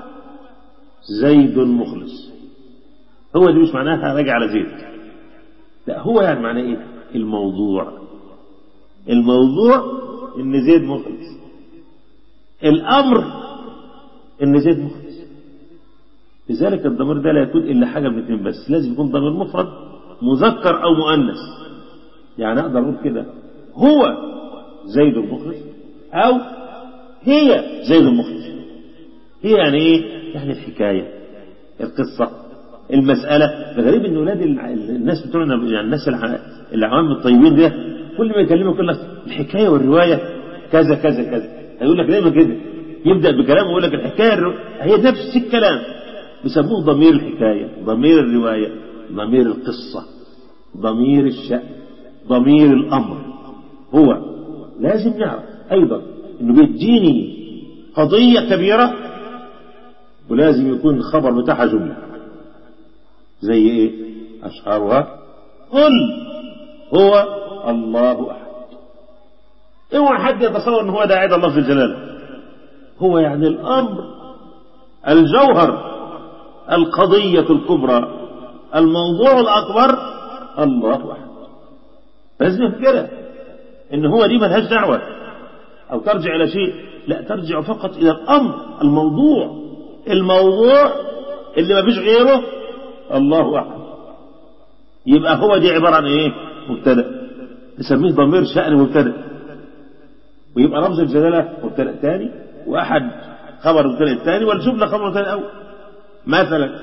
زيد مخلص هو دي مش معناها راجع على زيد لا هو يعني معناه ايه الموضوع الموضوع ان زيد مخلص الامر ان زيد مخلص لذلك الضمير ده لا يكون الا حاجه من اثنين بس لازم يكون ضمير مفرد مذكر او مؤنث يعني اقدر اقول كده هو زيد المخلص او هي زيد المخلص هي يعني ايه يعني الحكايه القصه المسألة الغريب ان ولاد الناس بتوعنا يعني الناس العوام الطيبين ده كل ما يكلمك يقول لك الحكاية والرواية كذا كذا كذا هيقول لك دايما كده يبدأ بكلام ويقول لك الحكاية الرو... هي نفس الكلام بيسموه ضمير الحكاية ضمير الرواية ضمير القصة ضمير الشأن ضمير الأمر هو لازم نعرف أيضا إنه بيديني قضية كبيرة ولازم يكون الخبر بتاعها جملة زي ايه اشهرها قل هو الله احد اوعى حد يتصور ان هو ده عيد الله في الجلال هو يعني الامر الجوهر القضية الكبرى الموضوع الاكبر الله احد لازم كده ان هو دي ملهاش دعوة او ترجع الى شيء لا ترجع فقط الى الامر الموضوع الموضوع اللي ما فيش غيره الله أحد يبقى هو دي عبارة عن إيه مبتدأ نسميه ضمير شأن مبتدأ ويبقى رمز الجلالة مبتدأ ثاني وأحد خبر مبتدأ الثاني والجملة خبر مبتدأ الأول مثلا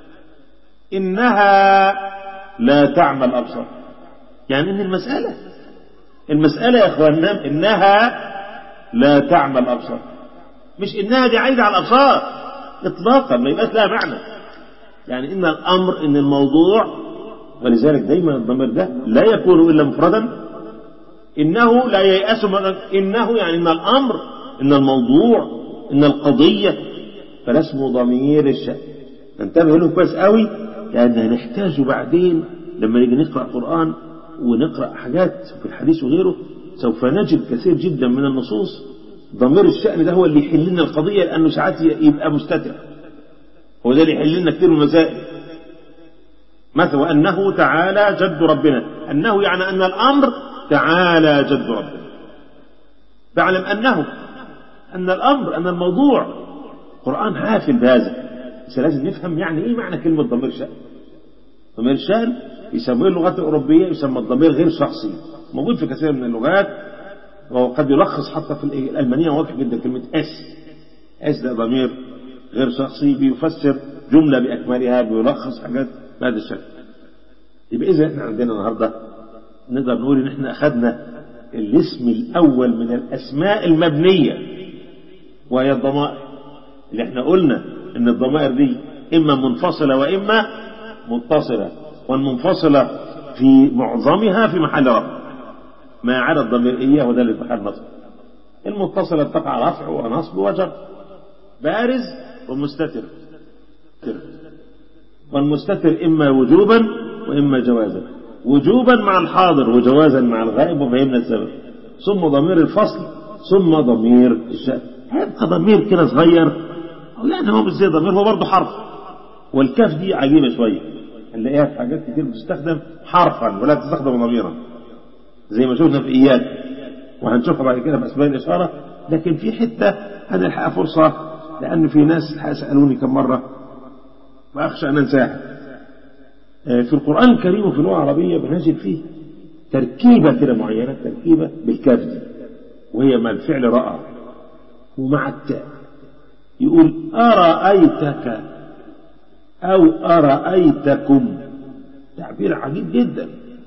إنها لا تعمى الأبصار يعني إن المسألة المسألة يا إخواننا إنها لا تعمى الأبصار مش إنها دي عايدة على الأبصار إطلاقا ما يبقاش لها معنى يعني إن الأمر إن الموضوع ولذلك دايما الضمير ده لا يكون إلا مفردا إنه لا ييأس من إنه يعني إن الأمر إن الموضوع إن القضية فلا اسمه ضمير الشأن ننتبه له كويس قوي لأن هنحتاجه بعدين لما نيجي نقرأ قرآن ونقرأ حاجات في الحديث وغيره سوف نجد كثير جدا من النصوص ضمير الشأن ده هو اللي يحل لنا القضية لأنه ساعات يبقى مستتر هو ده اللي يحل لنا كثير من المسائل مثلا وأنه تعالى جد ربنا أنه يعني أن الأمر تعالى جد ربنا فاعلم أنه أن الأمر أن الموضوع القرآن حافل بهذا بس لازم نفهم يعني إيه معنى كلمة ضمير شأن ضمير شأن يسموه اللغات الأوروبية يسمى الضمير غير شخصي موجود في كثير من اللغات وقد يلخص حتى في الألمانية واضح جدا كلمة اس اس ده ضمير غير شخصي بيفسر جملة بأكملها بيلخص حاجات بهذا الشكل يبقى إذا إحنا عندنا النهاردة نقدر نقول إن إحنا أخذنا الاسم الأول من الأسماء المبنية وهي الضمائر اللي إحنا قلنا إن الضمائر دي إما منفصلة وإما متصلة والمنفصلة في معظمها في محل رفع ما عدا الضمير إياه وده اللي في محل نصب المتصلة تقع رفع ونصب وجر بارز ومستتر والمستتر إما وجوبا وإما جوازا وجوبا مع الحاضر وجوازا مع الغائب وفهمنا السبب ثم ضمير الفصل ثم ضمير الشأن هيبقى ضمير كده صغير أو يعني هو مش زي ضمير هو برضه حرف والكاف دي عجيبة شوية نلاقيها في حاجات كتير بتستخدم حرفا ولا تستخدم ضميرا زي ما شفنا في إياك وهنشوفها بعد كده في أسماء الإشارة لكن في حتة هنلحقها فرصة لأن في ناس سألوني كم مرة وأخشى أن أنساها في القرآن الكريم وفي اللغة العربية بنجد فيه تركيبة كده معينة تركيبة بالكاف دي وهي مع الفعل رأى ومع التاء يقول أرأيتك أو أرأيتكم تعبير عجيب جدا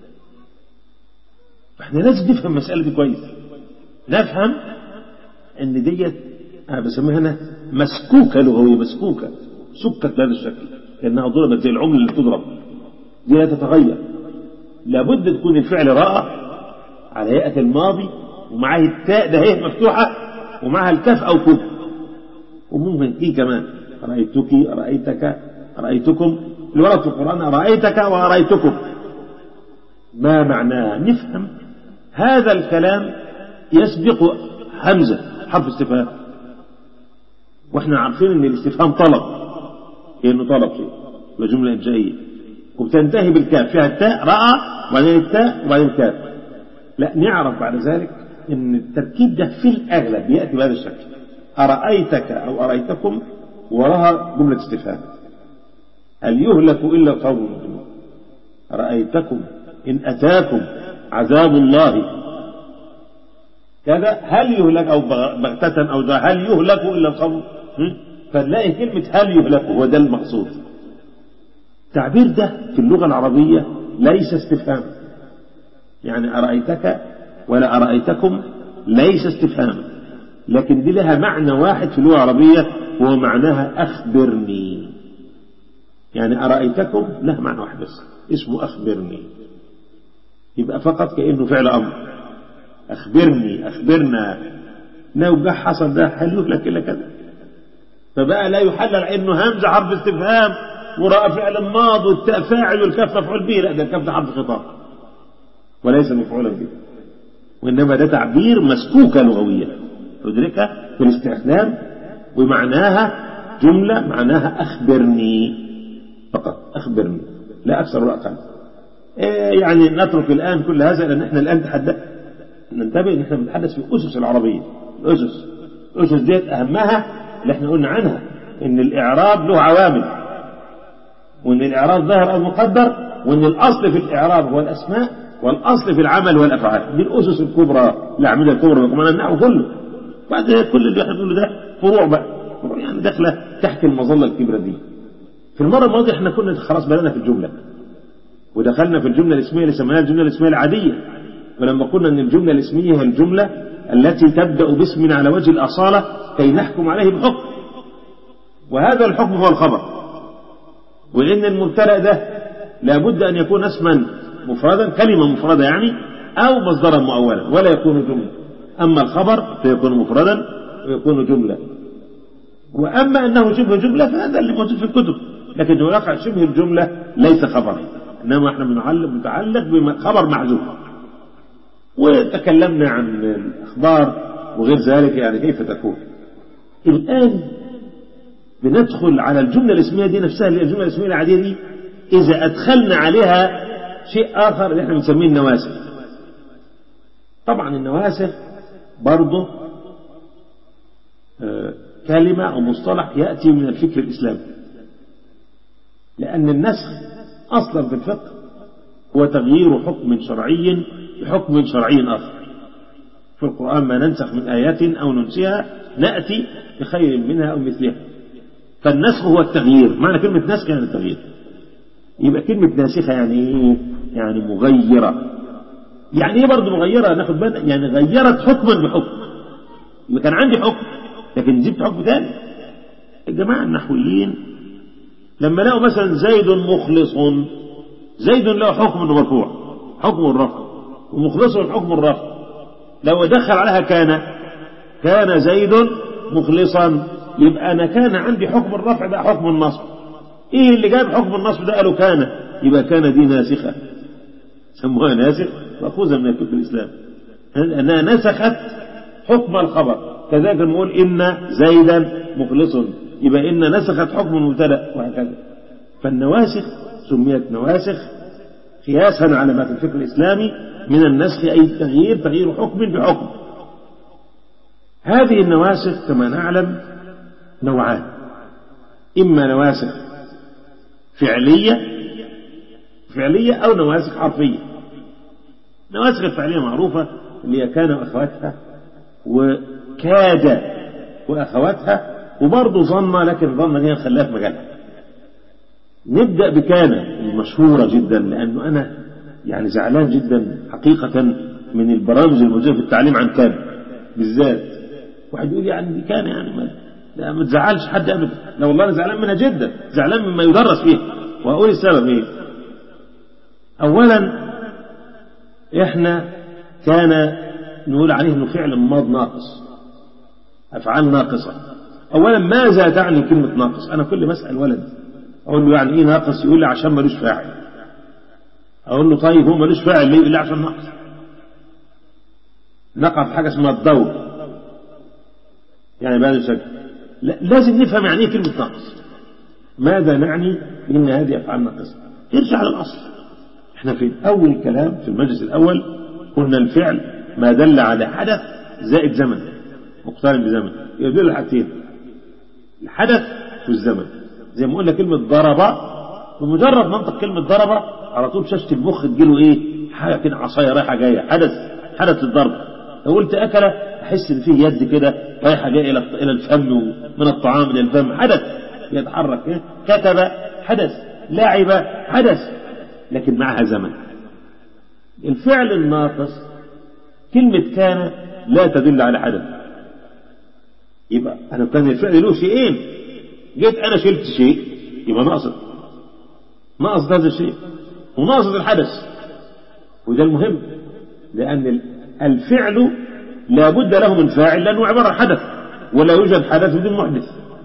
احنا لازم نفهم المسألة دي كويس نفهم ان ديت انا بسميها انا مسكوكة لغوية مسكوكة سكت بهذا الشكل لانها ضربت زي العملة اللي بتضرب دي لا تتغير لابد تكون الفعل رأى على هيئة الماضي ومعاه التاء ده هي مفتوحة ومعها الكاف أو كف وممكن كي كمان رأيتك رأيتك رأيتكم الورد في القرآن رأيتك ورأيتكم ما معناه نفهم هذا الكلام يسبق همزة حرف استفهام واحنا عارفين ان الاستفهام طلب لانه طلب شيء وجملة إنشائية وبتنتهي بالكاف فيها التاء رأى وبعدين التاء وبعدين الكاف لا نعرف بعد ذلك ان التركيب ده في الاغلب ياتي بهذا الشكل ارايتك او ارايتكم وراها جمله استفهام هل يهلك الا القوم المجرمون ارايتكم ان اتاكم عذاب الله كذا هل يهلك او بغتة او ده هل يهلك الا القوم فنلاقي كلمة هل يهلك هو ده المقصود التعبير ده في اللغة العربية ليس استفهام يعني أرأيتك ولا أرأيتكم ليس استفهام لكن دي لها معنى واحد في اللغة العربية وهو معناها أخبرني يعني أرأيتكم له معنى واحد بس اسمه أخبرني يبقى فقط كأنه فعل أمر أخبرني أخبرنا لو جه حصل ده هل يهلك إلا كذا فبقى لا يحلل انه همزه حرف استفهام وراء فعل ماض والتاء فاعل والكاف مفعول به لا ده الكاف ده حرف خطاب وليس مفعولا به وانما ده تعبير مسكوكه لغويه تدركها في الاستخدام ومعناها جمله معناها اخبرني فقط اخبرني لا اكثر ولا اقل إيه يعني نترك الان كل هذا لان احنا الان تحدث ننتبه ان احنا بنتحدث في اسس العربيه الاسس الاسس ديت اهمها اللي احنا قلنا عنها ان الاعراب له عوامل وان الاعراب ظاهر او مقدر وان الاصل في الاعراب هو الاسماء والاصل في العمل والافعال دي الاسس الكبرى الاعمده الكبرى وكمان النحو كله بعد كل اللي احنا بنقوله ده فروع بقى فروع يعني داخله تحت المظله الكبرى دي في المره الماضيه احنا كنا خلاص بدانا في الجمله ودخلنا في الجمله الاسميه اللي سميناها الجمله الاسميه العاديه ولما قلنا ان الجمله الاسميه هي الجمله التي تبدا باسم على وجه الاصاله كي نحكم عليه بحكم وهذا الحكم هو الخبر وإن المبتدأ ده لابد أن يكون اسما مفردا كلمة مفردة يعني أو مصدرا مؤولا ولا يكون جملة أما الخبر فيكون مفردا ويكون جملة وأما أنه شبه جملة فهذا اللي موجود في الكتب لكن واقع شبه الجملة ليس خبرا إنما احنا بنعلق متعلق بخبر محذوف وتكلمنا عن الأخبار وغير ذلك يعني كيف تكون الآن بندخل على الجملة الاسمية دي نفسها اللي هي الجملة الاسمية العادية دي إذا أدخلنا عليها شيء آخر اللي احنا بنسميه النواسخ طبعا النواسخ برضه آه كلمة أو مصطلح يأتي من الفكر الإسلامي لأن النسخ أصلا في الفقه هو تغيير حكم شرعي بحكم شرعي آخر في القرآن ما ننسخ من آيات أو ننسيها نأتي بخير منها أو مثلها فالنسخ هو التغيير معنى كلمة نسخ يعني التغيير يبقى كلمة ناسخة يعني ايه يعني مغيرة يعني ايه برضه مغيرة ناخد بالنا يعني غيرت حكما بحكم يبقى كان عندي حكم لكن جبت حكم ثاني الجماعة النحويين لما لقوا مثلا زيد مخلص زيد له حكم المرفوع حكم الرفع ومخلص حكم الرفع لو دخل عليها كان كان زيد مخلصا يبقى أنا كان عندي حكم الرفع ده حكم النصب إيه اللي جاب حكم النصب ده قالوا كان يبقى كان دي ناسخة سموها ناسخ مأخوذة من الفقه الإسلام أنها نسخت حكم الخبر كذلك نقول إن زيدا مخلص يبقى إن نسخت حكم المبتدأ وهكذا فالنواسخ سميت نواسخ قياسا على ما في الفقه الإسلامي من النسخ أي التغيير تغيير حكم بحكم هذه النواسخ كما نعلم نوعان إما نواسخ فعلية فعلية أو نواسخ حرفية نواسخ الفعلية معروفة اللي هي كان وأخواتها وكاد وأخواتها وبرضه ظن لكن ظن هي خلاها في مجالها نبدأ بكان المشهورة جدا لأنه أنا يعني زعلان جدا حقيقة من البرامج الموجودة في التعليم عن كان بالذات واحد يقول يعني دي كان يعني ما لا ما تزعلش حد ابدا لا والله انا زعلان منها جدا زعلان مما يدرس فيها واقول السبب ايه اولا احنا كان نقول عليه انه فعل ماض ناقص افعال ناقصه اولا ماذا تعني كلمه ناقص انا كل ما اسال ولد اقول له يعني ايه ناقص يقول لي عشان ملوش فاعل اقول له طيب هو ملوش فاعل ليه يقول لي عشان ناقص نقع في حاجه اسمها الدور يعني بهذا الشكل لا لازم نفهم يعني ايه كلمه ناقص ماذا نعني بان هذه افعال ناقصه ارجع للاصل احنا في اول الكلام في المجلس الاول قلنا الفعل ما دل على حدث زائد زمن مقترن بزمن يدل حاجتين الحدث والزمن زي ما قلنا كلمه ضرب بمجرد منطق كلمه ضرب على طول شاشه المخ تجيله ايه حاجه كده عصايه رايحه جايه حدث حدث الضرب لو قلت اكل احس ان فيه يد كده رايحه جايه الى الى الفم من الطعام الى الفم حدث يتحرك إيه؟ كتب حدث لعب حدث لكن معها زمن الفعل الناقص كلمة كان لا تدل على حدث يبقى أنا كان الفعل له شيئين جيت أنا شلت شيء يبقى ناقص ناقص هذا الشيء وناقص الحدث وده المهم لأن الفعل لا بد له من فاعل لأنه عبارة عن حدث ولا يوجد حدث بدون محدث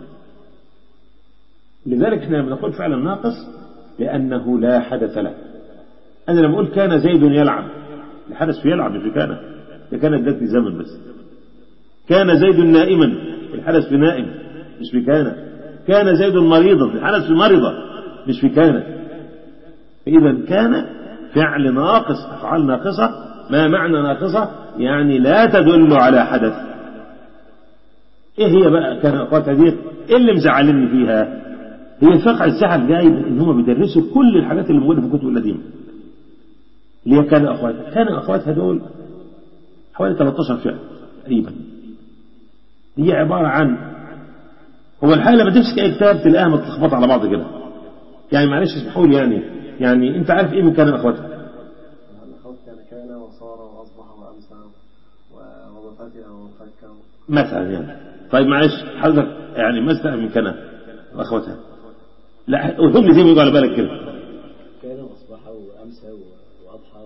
لذلك احنا بنقول فعلا ناقص لأنه لا حدث له أنا لما أقول كان زيد يلعب الحدث في يلعب في كان ده كان ادتني زمن بس كان زيد نائما الحدث في نائم مش في كان كان زيد مريضا الحدث في مرضى مش في كان فإذا كان فعل ناقص أفعال ناقصة ما معنى ناقصة يعني لا تدل على حدث ايه هي بقى كان اخواتها دي ايه اللي مزعلني فيها هي فقع الزعل جاي من ان هم بيدرسوا كل الحاجات اللي موجوده في الكتب القديمه اللي هي كان اخواتها كان اخواتها دول حوالي 13 فعل تقريبا هي عباره عن هو الحقيقه لما تمسك اي كتاب تلاقيها متلخبطه على بعض كده يعني معلش اسمحوا لي يعني يعني انت عارف ايه من كان اخواتها الخوف كان كان وصار واصبح وامسى ومفاتئ ومفكى مثلا يعني طيب معلش حضرتك يعني ما من كان واخواتها لا هم زي ما يقولوا على بالك كده كان واصبح وامسى واضحى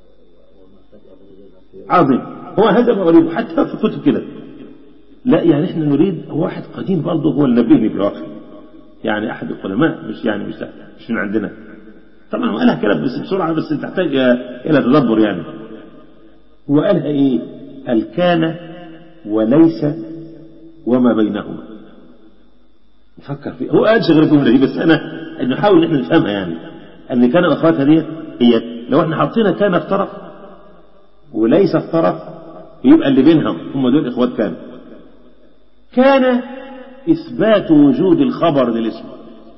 ومفاتئ عظيم هو هذا ما أريد حتى في كتب كده لا يعني احنا نريد واحد قديم برضه هو اللي نبهني في الواقع يعني احد العلماء مش يعني مش مش من عندنا طبعا هو قالها كده بس بسرعه بس تحتاج الى تدبر يعني هو قالها ايه الكان وليس وما بينهما نفكر فيه هو قال غير الجمله دي بس انا نحاول ان احنا نفهمها يعني ان كان اخواتها دي هي لو احنا حطينا كان في طرف وليس في طرف يبقى اللي بينهم هم دول اخوات كان كان اثبات وجود الخبر للاسم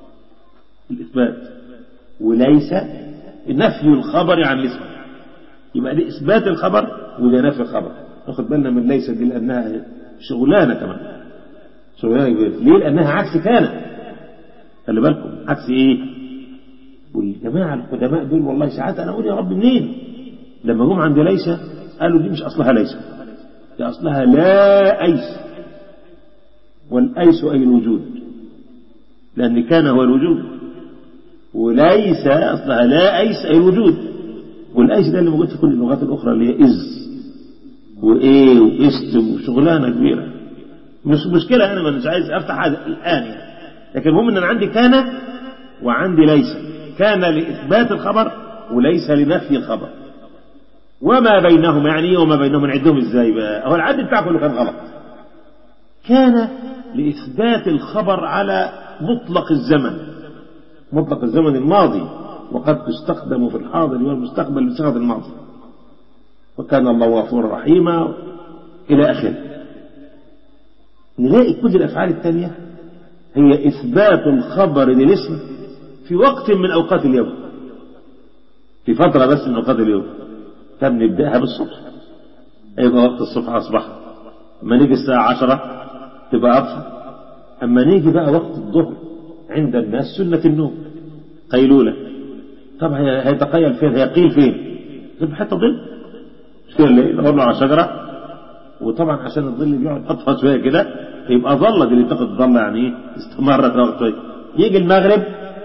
الاثبات وليس نفي الخبر عن الاسم يبقى دي اثبات الخبر وده نفي الخبر ناخد بالنا من ليس دي لانها شغلانه كمان شغلانه كبيره ليه لانها عكس كان خلي بالكم عكس ايه والجماعه القدماء دول والله ساعات انا اقول يا رب منين لما جم عند ليس قالوا دي مش اصلها ليس دي اصلها لا ايس والايس اي الوجود لان كان هو الوجود وليس اصلها لا ايس اي الوجود والايس ده اللي موجود في كل اللغات الاخرى اللي هي از وايه واست وشغلانه كبيره مش مشكله انا مش عايز افتح هذا الان يعني لكن المهم ان انا عندي كان وعندي ليس كان لاثبات الخبر وليس لنفي الخبر وما بينهم يعني ايه وما بينهم نعدهم ازاي بقى هو العد بتاع كله كان غلط كان لاثبات الخبر على مطلق الزمن مطلق الزمن الماضي وقد تستخدم في الحاضر والمستقبل بصيغه الماضي وكان الله غفورا رحيما الى اخره نلاقي كل الافعال الثانيه هي اثبات الخبر للاسم في وقت من اوقات اليوم في فتره بس من اوقات اليوم طب نبداها بالصبح يبقى وقت الصبح اصبح اما نيجي الساعه عشرة تبقى اضحى اما نيجي بقى وقت الظهر عند الناس سنه النوم قيلولة طب هي- هيتقيل فين هيقيل فين في حتة ظل مش كده اللي يدور له على شجرة وطبعا عشان الظل بيقعد يحطها شوية كده يبقى ظلة دي اللي بتاخد ظلة يعني ايه استمرت وقت شوية يجي المغرب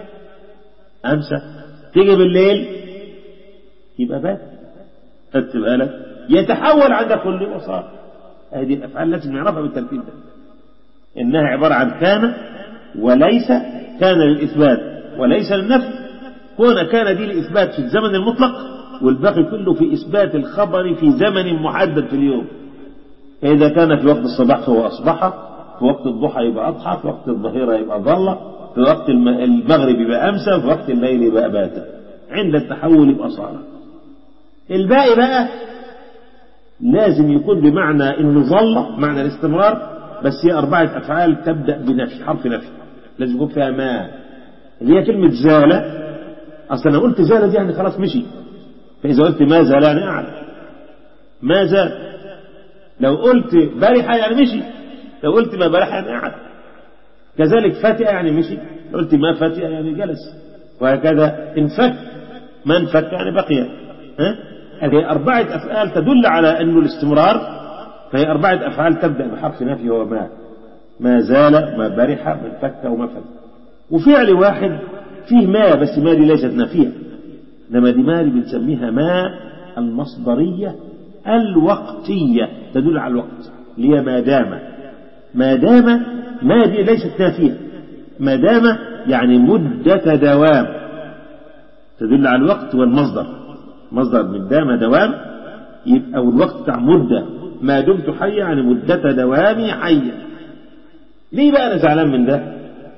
أمسى تيجي بالليل يبقى بات خدت بالك يتحول عند كل وصار هذه الأفعال لازم نعرفها بالترتيب ده إنها عبارة عن كان وليس كان للإثبات وليس للنفي كون كان دي لإثبات في الزمن المطلق والباقي كله في إثبات الخبر في زمن محدد في اليوم إذا كان في وقت الصباح فهو أصبح في وقت الضحى يبقى أضحى في وقت الظهيرة يبقى ظل في وقت الم- المغرب يبقى أمسى في وقت الليل يبقى بات عند التحول يبقى صار الباقي بقى لازم يكون بمعنى انه ظل معنى الاستمرار بس هي أربعة أفعال تبدأ بنفي حرف نفي لازم يكون فيها ما اللي هي كلمة زال أصل أنا قلت زال دي يعني خلاص مشي فإذا قلت ما زال يعني قعد ما زال لو قلت برح يعني مشي لو قلت ما برح يعني قعد كذلك فتئ يعني مشي لو قلت ما فتئ يعني جلس وهكذا انفك ما انفك يعني بقي ها هذه أربعة أفعال تدل على أنه الاستمرار فهي أربعة أفعال تبدأ بحرف نفي هو ما ما زال ما برح ما انفك وما فتئ وفعل واحد فيه ما بس ما دي ليست نافية إنما دي ما دي بنسميها ما المصدرية الوقتية تدل على الوقت اللي هي ما دام ما دام ما دي ليست نافية ما دام يعني مدة دوام تدل على الوقت والمصدر مصدر من دام دوام يبقى والوقت بتاع مدة ما دمت حيا يعني مدة دوامي حيا ليه بقى أنا زعلان من ده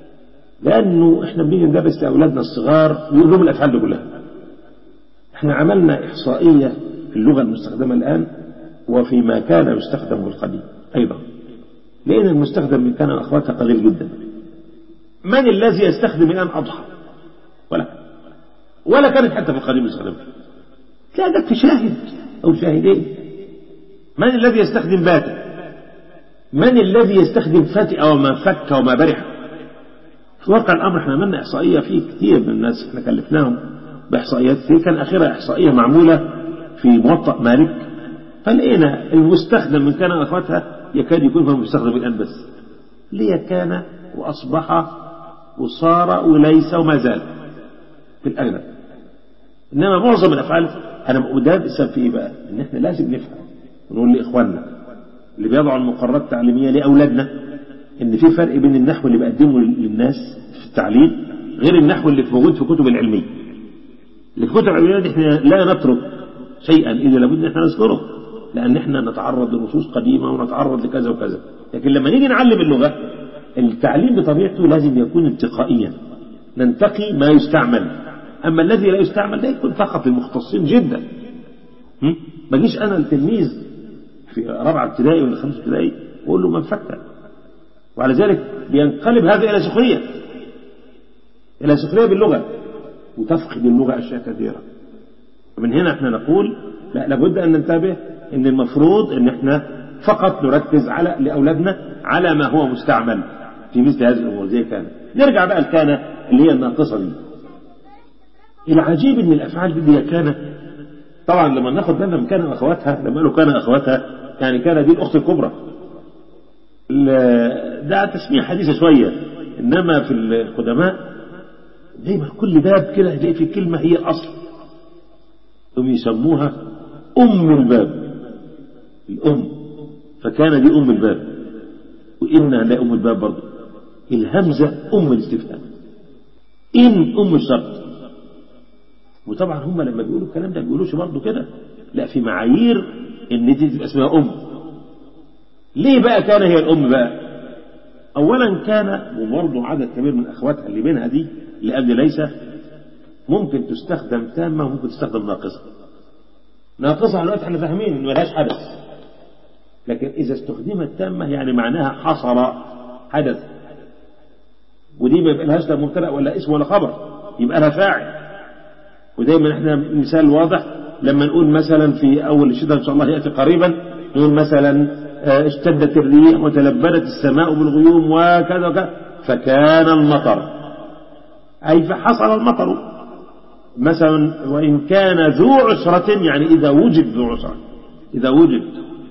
لأنه إحنا بنيجي ندرس لأولادنا الصغار ويقول لهم الأفعال دي كلها إحنا عملنا إحصائية في اللغة المستخدمة الآن وفيما كان يستخدم في القديم أيضا لأن المستخدم من كان أخواتها قليل جدا من الذي يستخدم الآن أضحى ولا ولا كانت حتى في القديم يستخدم لا ده في شاهد أو شاهدين من الذي يستخدم بات من الذي يستخدم فتئ وما فك وما برح في واقع الأمر احنا عملنا إحصائية فيه كتير من الناس احنا كلفناهم بإحصائيات فيه كان آخرها إحصائية معمولة في موطأ مالك فلقينا المستخدم من كان أخواتها يكاد يكون هو المستخدم الآن بس ليه كان وأصبح وصار وليس وما زال في الأغلب إنما معظم الأفعال أنا وده السبب في إيه بقى؟ إن إحنا لازم نفهم ونقول لإخواننا اللي بيضعوا المقررات التعليمية لأولادنا إن في فرق بين النحو اللي بقدمه للناس في التعليم غير النحو اللي موجود في كتب العلمية اللي في كتب العلمية دي إحنا لا نترك شيئا إذا لابد إن إحنا نذكره لأن إحنا نتعرض لنصوص قديمة ونتعرض لكذا وكذا لكن لما نيجي نعلم اللغة التعليم بطبيعته لازم يكون انتقائيا ننتقي ما يستعمل أما الذي لا يستعمل ده يكون فقط للمختصين جدا م? ما جيش أنا التلميذ في رابعة ابتدائي ولا خمسة ابتدائي وأقول له من فكر وعلى ذلك بينقلب هذا إلى سخرية إلى سخرية باللغة وتفقد اللغة أشياء كثيرة ومن هنا احنا نقول لا لابد أن ننتبه أن المفروض أن احنا فقط نركز على لأولادنا على ما هو مستعمل في مثل هذه الأمور زي كان نرجع بقى الكان اللي هي الناقصة دي العجيب ان الافعال دي كان طبعا لما ناخد بالنا من كان اخواتها لما قالوا كان اخواتها يعني كان دي الاخت الكبرى ده تسمية حديثة شوية انما في القدماء دايما كل باب كده هتلاقي في كلمة هي الاصل هم يسموها ام الباب الام فكان دي ام الباب وان هنلاقي ام الباب برضه الهمزة ام الاستفهام ان ام الشرط وطبعا هم لما بيقولوا الكلام ده ما بيقولوش برضه كده لا في معايير ان دي تبقى اسمها ام ليه بقى كان هي الام بقى اولا كان وبرضه عدد كبير من اخواتها اللي بينها دي اللي قبل ليس ممكن تستخدم تامه وممكن تستخدم ناقصه ناقصه على الوقت احنا فاهمين ان ملهاش حدث لكن اذا استخدمت تامه يعني معناها حصر حدث ودي ما يبقى لهاش لا مبتدا ولا اسم ولا خبر يبقى لها فاعل ودايما احنا مثال واضح لما نقول مثلا في اول الشتاء ان شاء الله ياتي قريبا نقول مثلا اشتدت الريح وتلبدت السماء بالغيوم وكذا وكذا فكان المطر أي فحصل المطر مثلا وإن كان ذو عسرة يعني إذا وجد ذو عسرة إذا وجد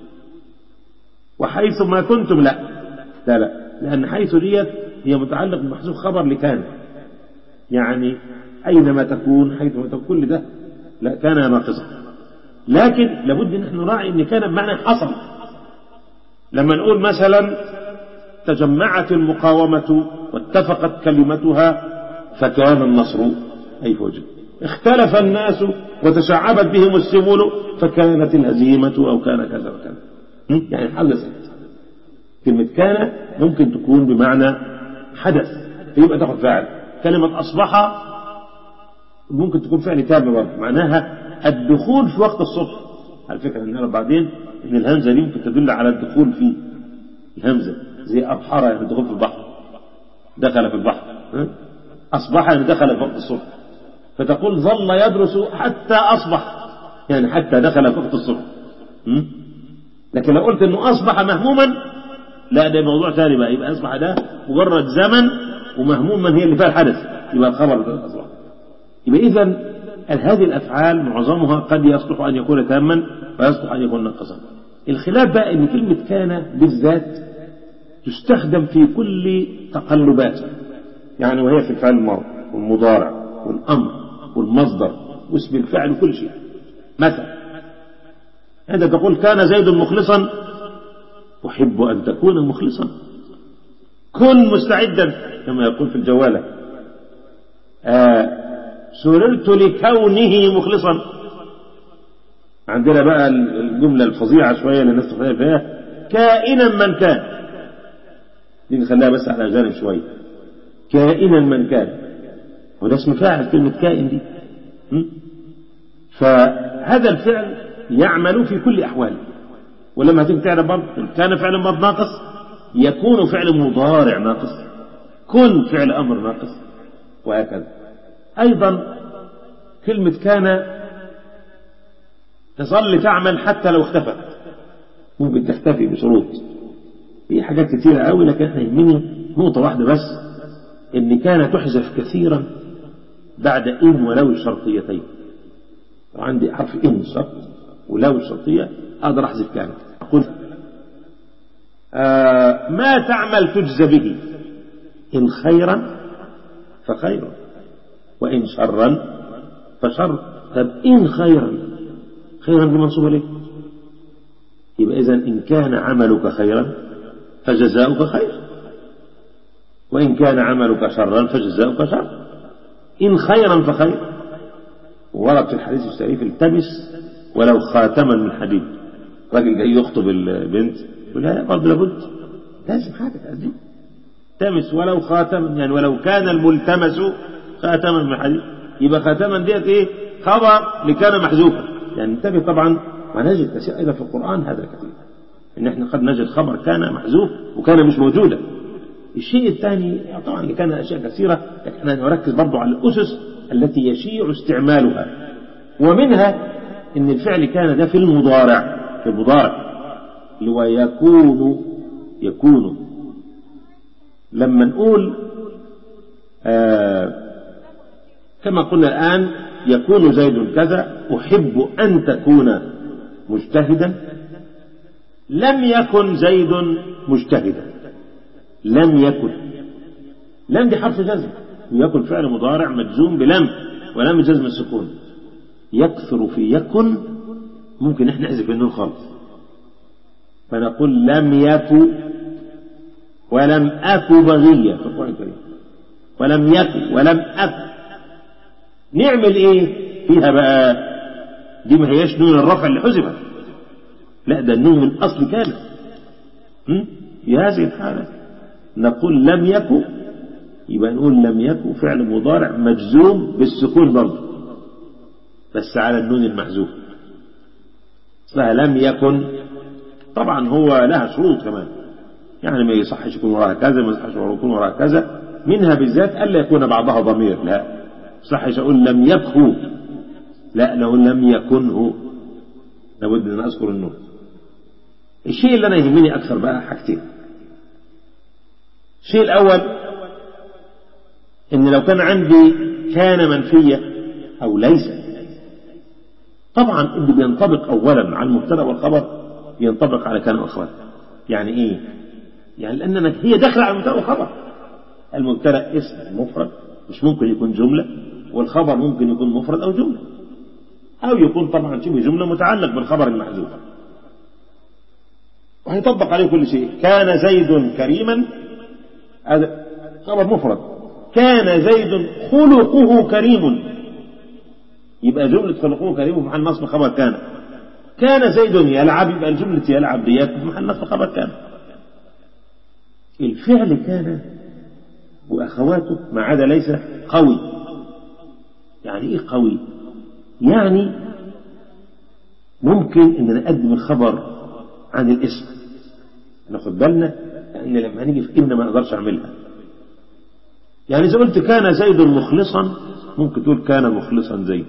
وحيث ما كنتم لا لا لا لأن حيث ديت هي متعلق بمحذوف خبر لكان يعني أينما تكون حيثما تكون كل ده لا كان ناقصا لكن لابد ان احنا نراعي ان كان بمعنى حصل لما نقول مثلا تجمعت المقاومة واتفقت كلمتها فكان النصر أي فوجد اختلف الناس وتشعبت بهم السبل فكانت الهزيمة أو كان كذا وكذا يعني حدثت كلمة كان ممكن تكون بمعنى حدث فيبقى تاخد فاعل كلمة أصبح ممكن تكون فعل تام برضه معناها الدخول في وقت الصبح على فكرة هنعرف بعدين ان الهمزة دي ممكن تدل على الدخول في الهمزة زي أبحر يعني الدخول في البحر دخل في البحر أصبح يعني دخل في وقت الصبح فتقول ظل يدرس حتى أصبح يعني حتى دخل في وقت الصبح لكن لو قلت انه أصبح مهموما لا ده موضوع ثاني بقى يبقى أصبح ده مجرد زمن ومهموما هي اللي فيها الحدث يبقى الخبر أصبح يبقى إذا هذه الأفعال معظمها قد يصلح أن يكون تاما ويصلح أن يكون ناقصا الخلاف بقى أن كلمة كان بالذات تستخدم في كل تقلباته يعني وهي في الفعل الماضي والمضارع والأمر والمصدر واسم الفعل وكل شيء مثلا عندما تقول كان زيد مخلصا أحب أن تكون مخلصا كن مستعدا كما يقول في الجوالة آه سررت لكونه مخلصا عندنا بقى الجملة الفظيعة شوية اللي الناس تخيل فيها كائنا من كان دي نخليها بس على جانب شوية كائنا من كان وده اسم فاعل كلمة كائن دي م? فهذا الفعل يعمل في كل أحواله ولما هتيجي تعرف برضه كان فعل ماض ناقص يكون فعل مضارع ناقص كن فعل أمر ناقص وهكذا أيضا كلمة كان تظل تعمل حتى لو اختفت ممكن تختفي بشروط في حاجات كتيرة قوي لكن احنا يهمني نقطة واحدة بس ان كان تحذف كثيرا بعد ان ولو الشرطيتين عندي حرف ان شرط ولو الشرطية اقدر احذف كان اقول آه ما تعمل تجزى به ان خيرا فخيرا وإن شرا فشر طب إن خيرا خيرا دي منصوبة ليه يبقى إذا إن كان عملك خيرا فجزاؤك خير وإن كان عملك شرا فجزاؤك شر إن خيرا فخير ورد في الحديث الشريف التمس ولو خاتما من حديد راجل جاي يخطب البنت يقول لها برضه لابد لازم حاجة تأدي تمس ولو خاتما يعني ولو كان الملتمس خاتما من حديد يبقى خاتما ديت ايه خبر لكان محذوفا يعني انتبه طبعا ونجد كثير ايضا في القران هذا كثير ان احنا قد نجد خبر كان محذوف وكان مش موجودا الشيء الثاني طبعا كان اشياء كثيره لكن احنا نركز برضه على الاسس التي يشيع استعمالها ومنها ان الفعل كان ده في المضارع في المضارع اللي هو يكون يكون لما نقول آه كما قلنا الآن يكون زيد كذا أحب أن تكون مجتهدا لم يكن زيد مجتهدا لم يكن لم دي حرف جزم ويكن فعل مضارع مجزوم بلم ولم جزم السكون يكثر في يكن ممكن احنا نحذف النون خالص فنقول لم يكن ولم أك بغية في القرآن الكريم ولم يكن ولم أك نعمل ايه فيها بقى دي ما هياش نون الرفع اللي حذفت لا ده النون من الاصل كانت في هذه الحالة نقول لم يكن يبقى نقول لم يكن فعل مضارع مجزوم بالسكون برضه بس على النون المحذوف اسمها لم يكن طبعا هو لها شروط كمان يعني ما يصحش يكون وراها كذا ما يصحش يكون وراها كذا منها بالذات ألا يكون بعضها ضمير لا صحش أقول لم يكه لا لو لم يكنه لابد أن أذكر النون الشيء اللي أنا يهمني أكثر بقى حاجتين الشيء الأول إن لو كان عندي كان منفية أو ليس طبعا اللي بينطبق أولا على المبتدأ والخبر ينطبق على كان وأخوات يعني إيه؟ يعني لأننا هي داخلة على المبتدأ والخبر المبتدأ اسم مفرد مش ممكن يكون جملة والخبر ممكن يكون مفرد أو جملة أو يكون طبعا شبه جملة متعلق بالخبر المحذوف وهيطبق عليه كل شيء كان زيد كريما هذا خبر مفرد كان زيد خلقه كريم يبقى جملة خلقه كريم في محل نصب خبر كان كان زيد يلعب يبقى الجملة يلعب ديت في محل نصب خبر كان الفعل كان وأخواته ما عدا ليس قوي يعني إيه قوي يعني ممكن أن نقدم الخبر عن الاسم ناخد بالنا لأن لما هنيجي في إن ما نقدرش أعملها يعني إذا قلت كان زيد مخلصا ممكن تقول كان مخلصا زيد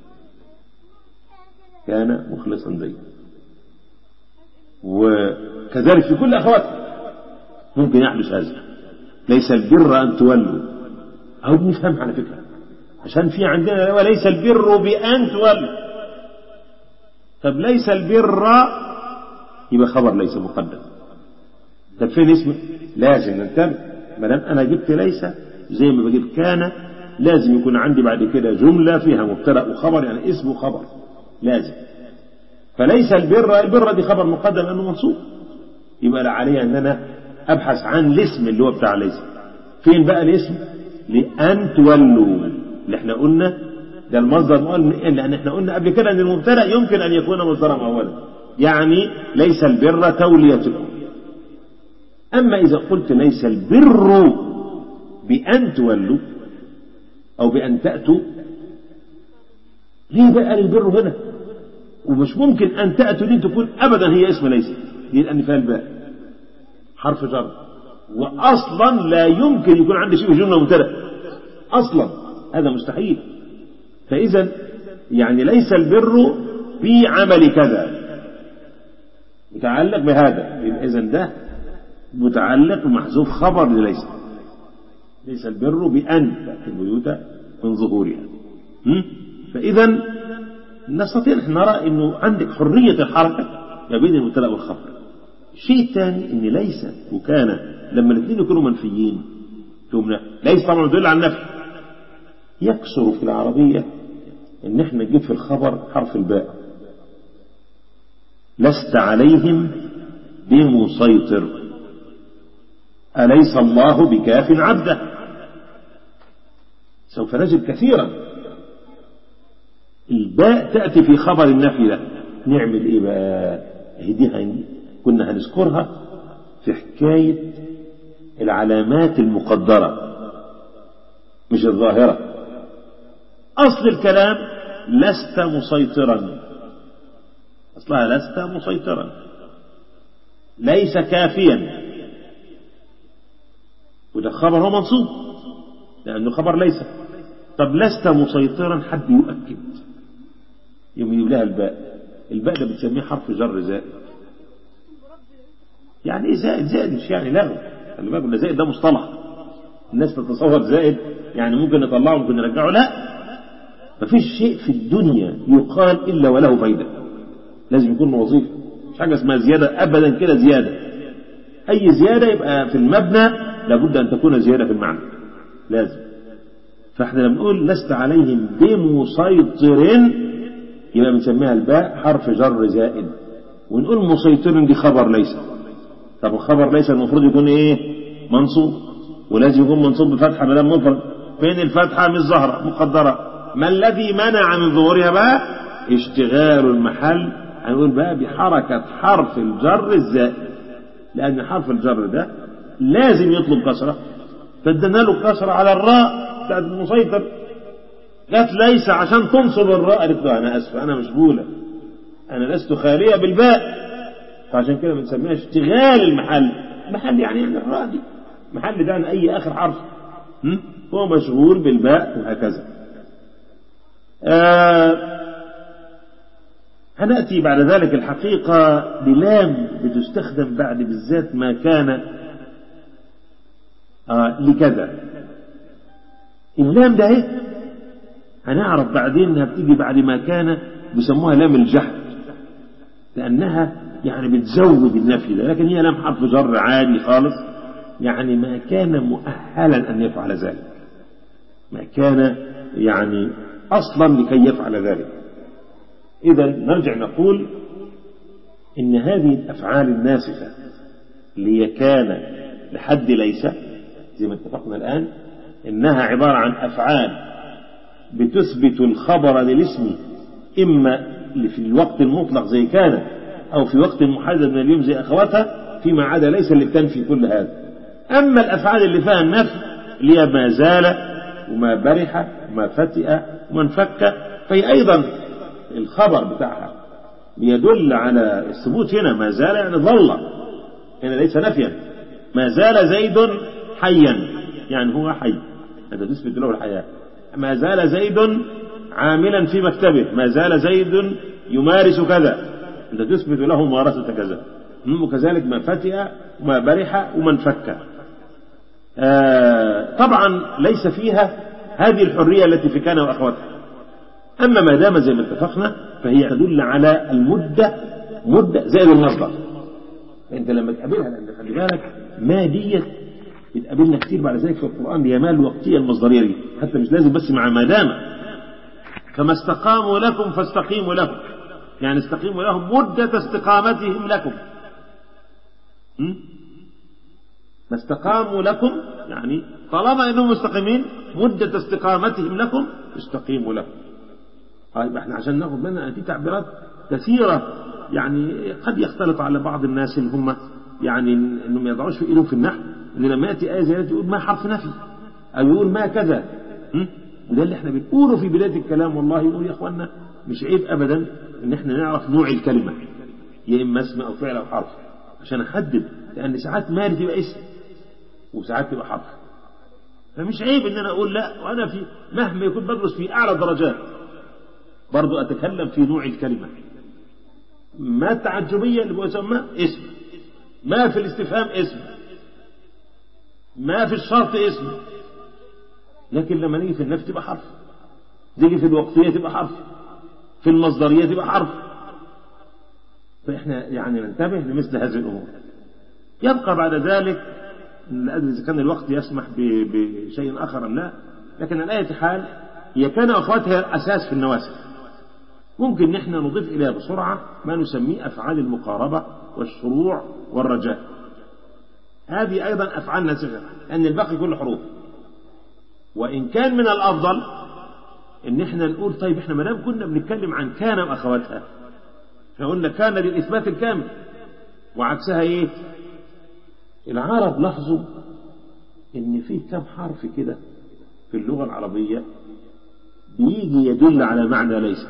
كان مخلصا زيد وكذلك في كل أخواته ممكن يحدث هذا ليس البر أن تولوا أو بنفهم على فكرة عشان في عندنا وليس البر بأن تولوا طب ليس البر يبقى خبر ليس مقدم طب فين اسمه لازم ننتبه ما دام انا جبت ليس زي ما بجيب كان لازم يكون عندي بعد كده جمله فيها مبتدا وخبر يعني اسم وخبر لازم فليس البر البر دي خبر مقدم لانه منصوب يبقى لا علي ان انا ابحث عن الاسم اللي هو بتاع ليس فين بقى الاسم لان تولوا اللي احنا قلنا ده المصدر مؤمن لان احنا قلنا قبل كده ان المبتدا يمكن ان يكون مصدرا اولا يعني ليس البر توليتكم أما إذا قلت ليس البر بأن تولوا أو بأن تأتوا ليه بقى البر هنا ومش ممكن أن تأتوا دي تكون أبدا هي اسم ليس دي لأن فيها الباء حرف جر وأصلا لا يمكن يكون عندي شيء جملة مبتدأ أصلا هذا مستحيل فإذا يعني ليس البر في عمل كذا متعلق بهذا يبقى إذا ده متعلق بمحذوف خبر ليس ليس البر بأن تأتي البيوت من ظهورها فإذا نستطيع أن نرى أنه عندك حرية الحركة ما بين المبتدأ والخبر الشيء الثاني أن ليس وكان لما الاثنين يكونوا منفيين تمنى ليس طبعا يدل على النفي يكسر في العربية ان احنا نجيب في الخبر حرف الباء لست عليهم بمسيطر أليس الله بكاف عبده سوف نجد كثيرا الباء تأتي في خبر النفي ده نعمل ايه بقى دي كنا هنذكرها في حكاية العلامات المقدرة مش الظاهرة أصل الكلام لست مسيطرا أصلها لست مسيطرا ليس كافيا وده خبر هو منصوب لأنه خبر ليس طب لست مسيطرا حد يؤكد يوم يجيب لها الباء الباء ده بتسميه حرف جر زائد يعني ايه زائد زائد مش يعني لغو خلي بالك ده زائد ده مصطلح الناس تتصور زائد يعني ممكن نطلعه ممكن نرجعه لا مفيش شيء في الدنيا يقال إلا وله فايدة لازم يكون وظيفة مش حاجة اسمها زيادة أبدا كده زيادة أي زيادة يبقى في المبنى لابد أن تكون زيادة في المعنى لازم فاحنا لما نقول لست عليهم بمسيطر يبقى بنسميها الباء حرف جر زائد ونقول مسيطر دي خبر ليس طب الخبر ليس المفروض يكون ايه منصوب ولازم يكون منصوب بفتحة بدل مفرد فين الفتحة مش ظاهرة مقدرة ما الذي منع من ظهورها بقى اشتغال المحل هنقول بقى بحركة حرف الجر الزائد لأن حرف الجر ده لازم يطلب كسرة فادنا له كسرة على الراء بتاعت المسيطر جت ليس عشان تنصب الراء قالت له أنا أسف أنا مشغولة أنا لست خالية بالباء فعشان كده بنسميها اشتغال المحل محل يعني يعني الراء دي محل ده عن أي آخر حرف هو مشغول بالباء وهكذا آه هنأتي بعد ذلك الحقيقة بلام بتستخدم بعد بالذات ما كان آه لكذا اللام ده ايه هنعرف بعدين انها بتيجي بعد ما كان بيسموها لام الجحد لانها يعني بتزود النفي ده لكن هي لام حرف جر عادي خالص يعني ما كان مؤهلا ان يفعل ذلك ما كان يعني اصلا لكي يفعل ذلك اذا نرجع نقول ان هذه الافعال الناسخه اللي هي كان لحد ليس زي ما اتفقنا الان انها عباره عن افعال بتثبت الخبر للاسم إما في الوقت المطلق زي كان أو في وقت محدد من اليوم زي أخواتها فيما عدا ليس اللي بتنفي كل هذا أما الأفعال اللي فيها النفي اللي هي ما زال وما برح وما فتئ وما انفك فهي أيضا الخبر بتاعها يدل على الثبوت هنا ما زال يعني ظل هنا ليس نفيا ما زال زيد حيا يعني هو حي هذا تثبت له الحياه ما زال زيد عاملا في مكتبه ما زال زيد يمارس كذا أنت تثبت له ممارسة كذا وكذلك ما فتئ وما برح وما انفك آه طبعا ليس فيها هذه الحرية التي في كان وأخواتها أما ما دام زي ما اتفقنا فهي تدل على المدة مدة زائد المصدر فأنت لما تقابلها لأن خلي بالك ما ديت بتقابلنا كتير بعد ذلك في القرآن هي ما الوقتية المصدرية دي حتى مش لازم بس مع ما دام فما استقاموا لكم فاستقيموا لهم يعني استقيموا لهم مدة استقامتهم لكم م? ما استقاموا لكم يعني طالما انهم مستقيمين مدة استقامتهم لكم استقيموا لهم طيب احنا عشان ناخد منها في تعبيرات كثيرة يعني قد يختلط على بعض الناس اللي هم يعني انهم ما يضعوش في ايدهم في النحو ان لما ياتي ايه زي يقول ما حرف نفي او يقول ما كذا وده اللي احنا بنقوله في بدايه الكلام والله نقول يا اخوانا مش عيب ابدا ان احنا نعرف نوع الكلمه يا اما اسم او فعل او حرف عشان احدد لان ساعات ماري تبقى اسم وساعات تبقى حرف فمش عيب ان انا اقول لا وانا في مهما يكون بدرس في اعلى درجات برضو اتكلم في نوع الكلمه ما التعجبيه اللي بيسمى اسم ما في الاستفهام اسم ما في الشرط اسم لكن لما نيجي في النفي تبقى حرف تيجي في الوقتية تبقى حرف في المصدرية تبقى حرف فإحنا يعني ننتبه لمثل هذه الأمور يبقى بعد ذلك لا أدري إذا كان الوقت يسمح بشيء آخر أم لا لكن على أي حال هي كان أخواتها أساس في النواسخ ممكن نحن نضيف إليها بسرعة ما نسميه أفعال المقاربة والشروع والرجاء هذه أيضا أفعال ناسخة لأن الباقي كله حروف وإن كان من الأفضل إن إحنا نقول طيب إحنا ما دام كنا بنتكلم عن كان وأخواتها إحنا قلنا كان للإثبات الكامل وعكسها إيه؟ العرب لاحظوا إن في كم حرف كده في اللغة العربية بيجي يدل على معنى ليس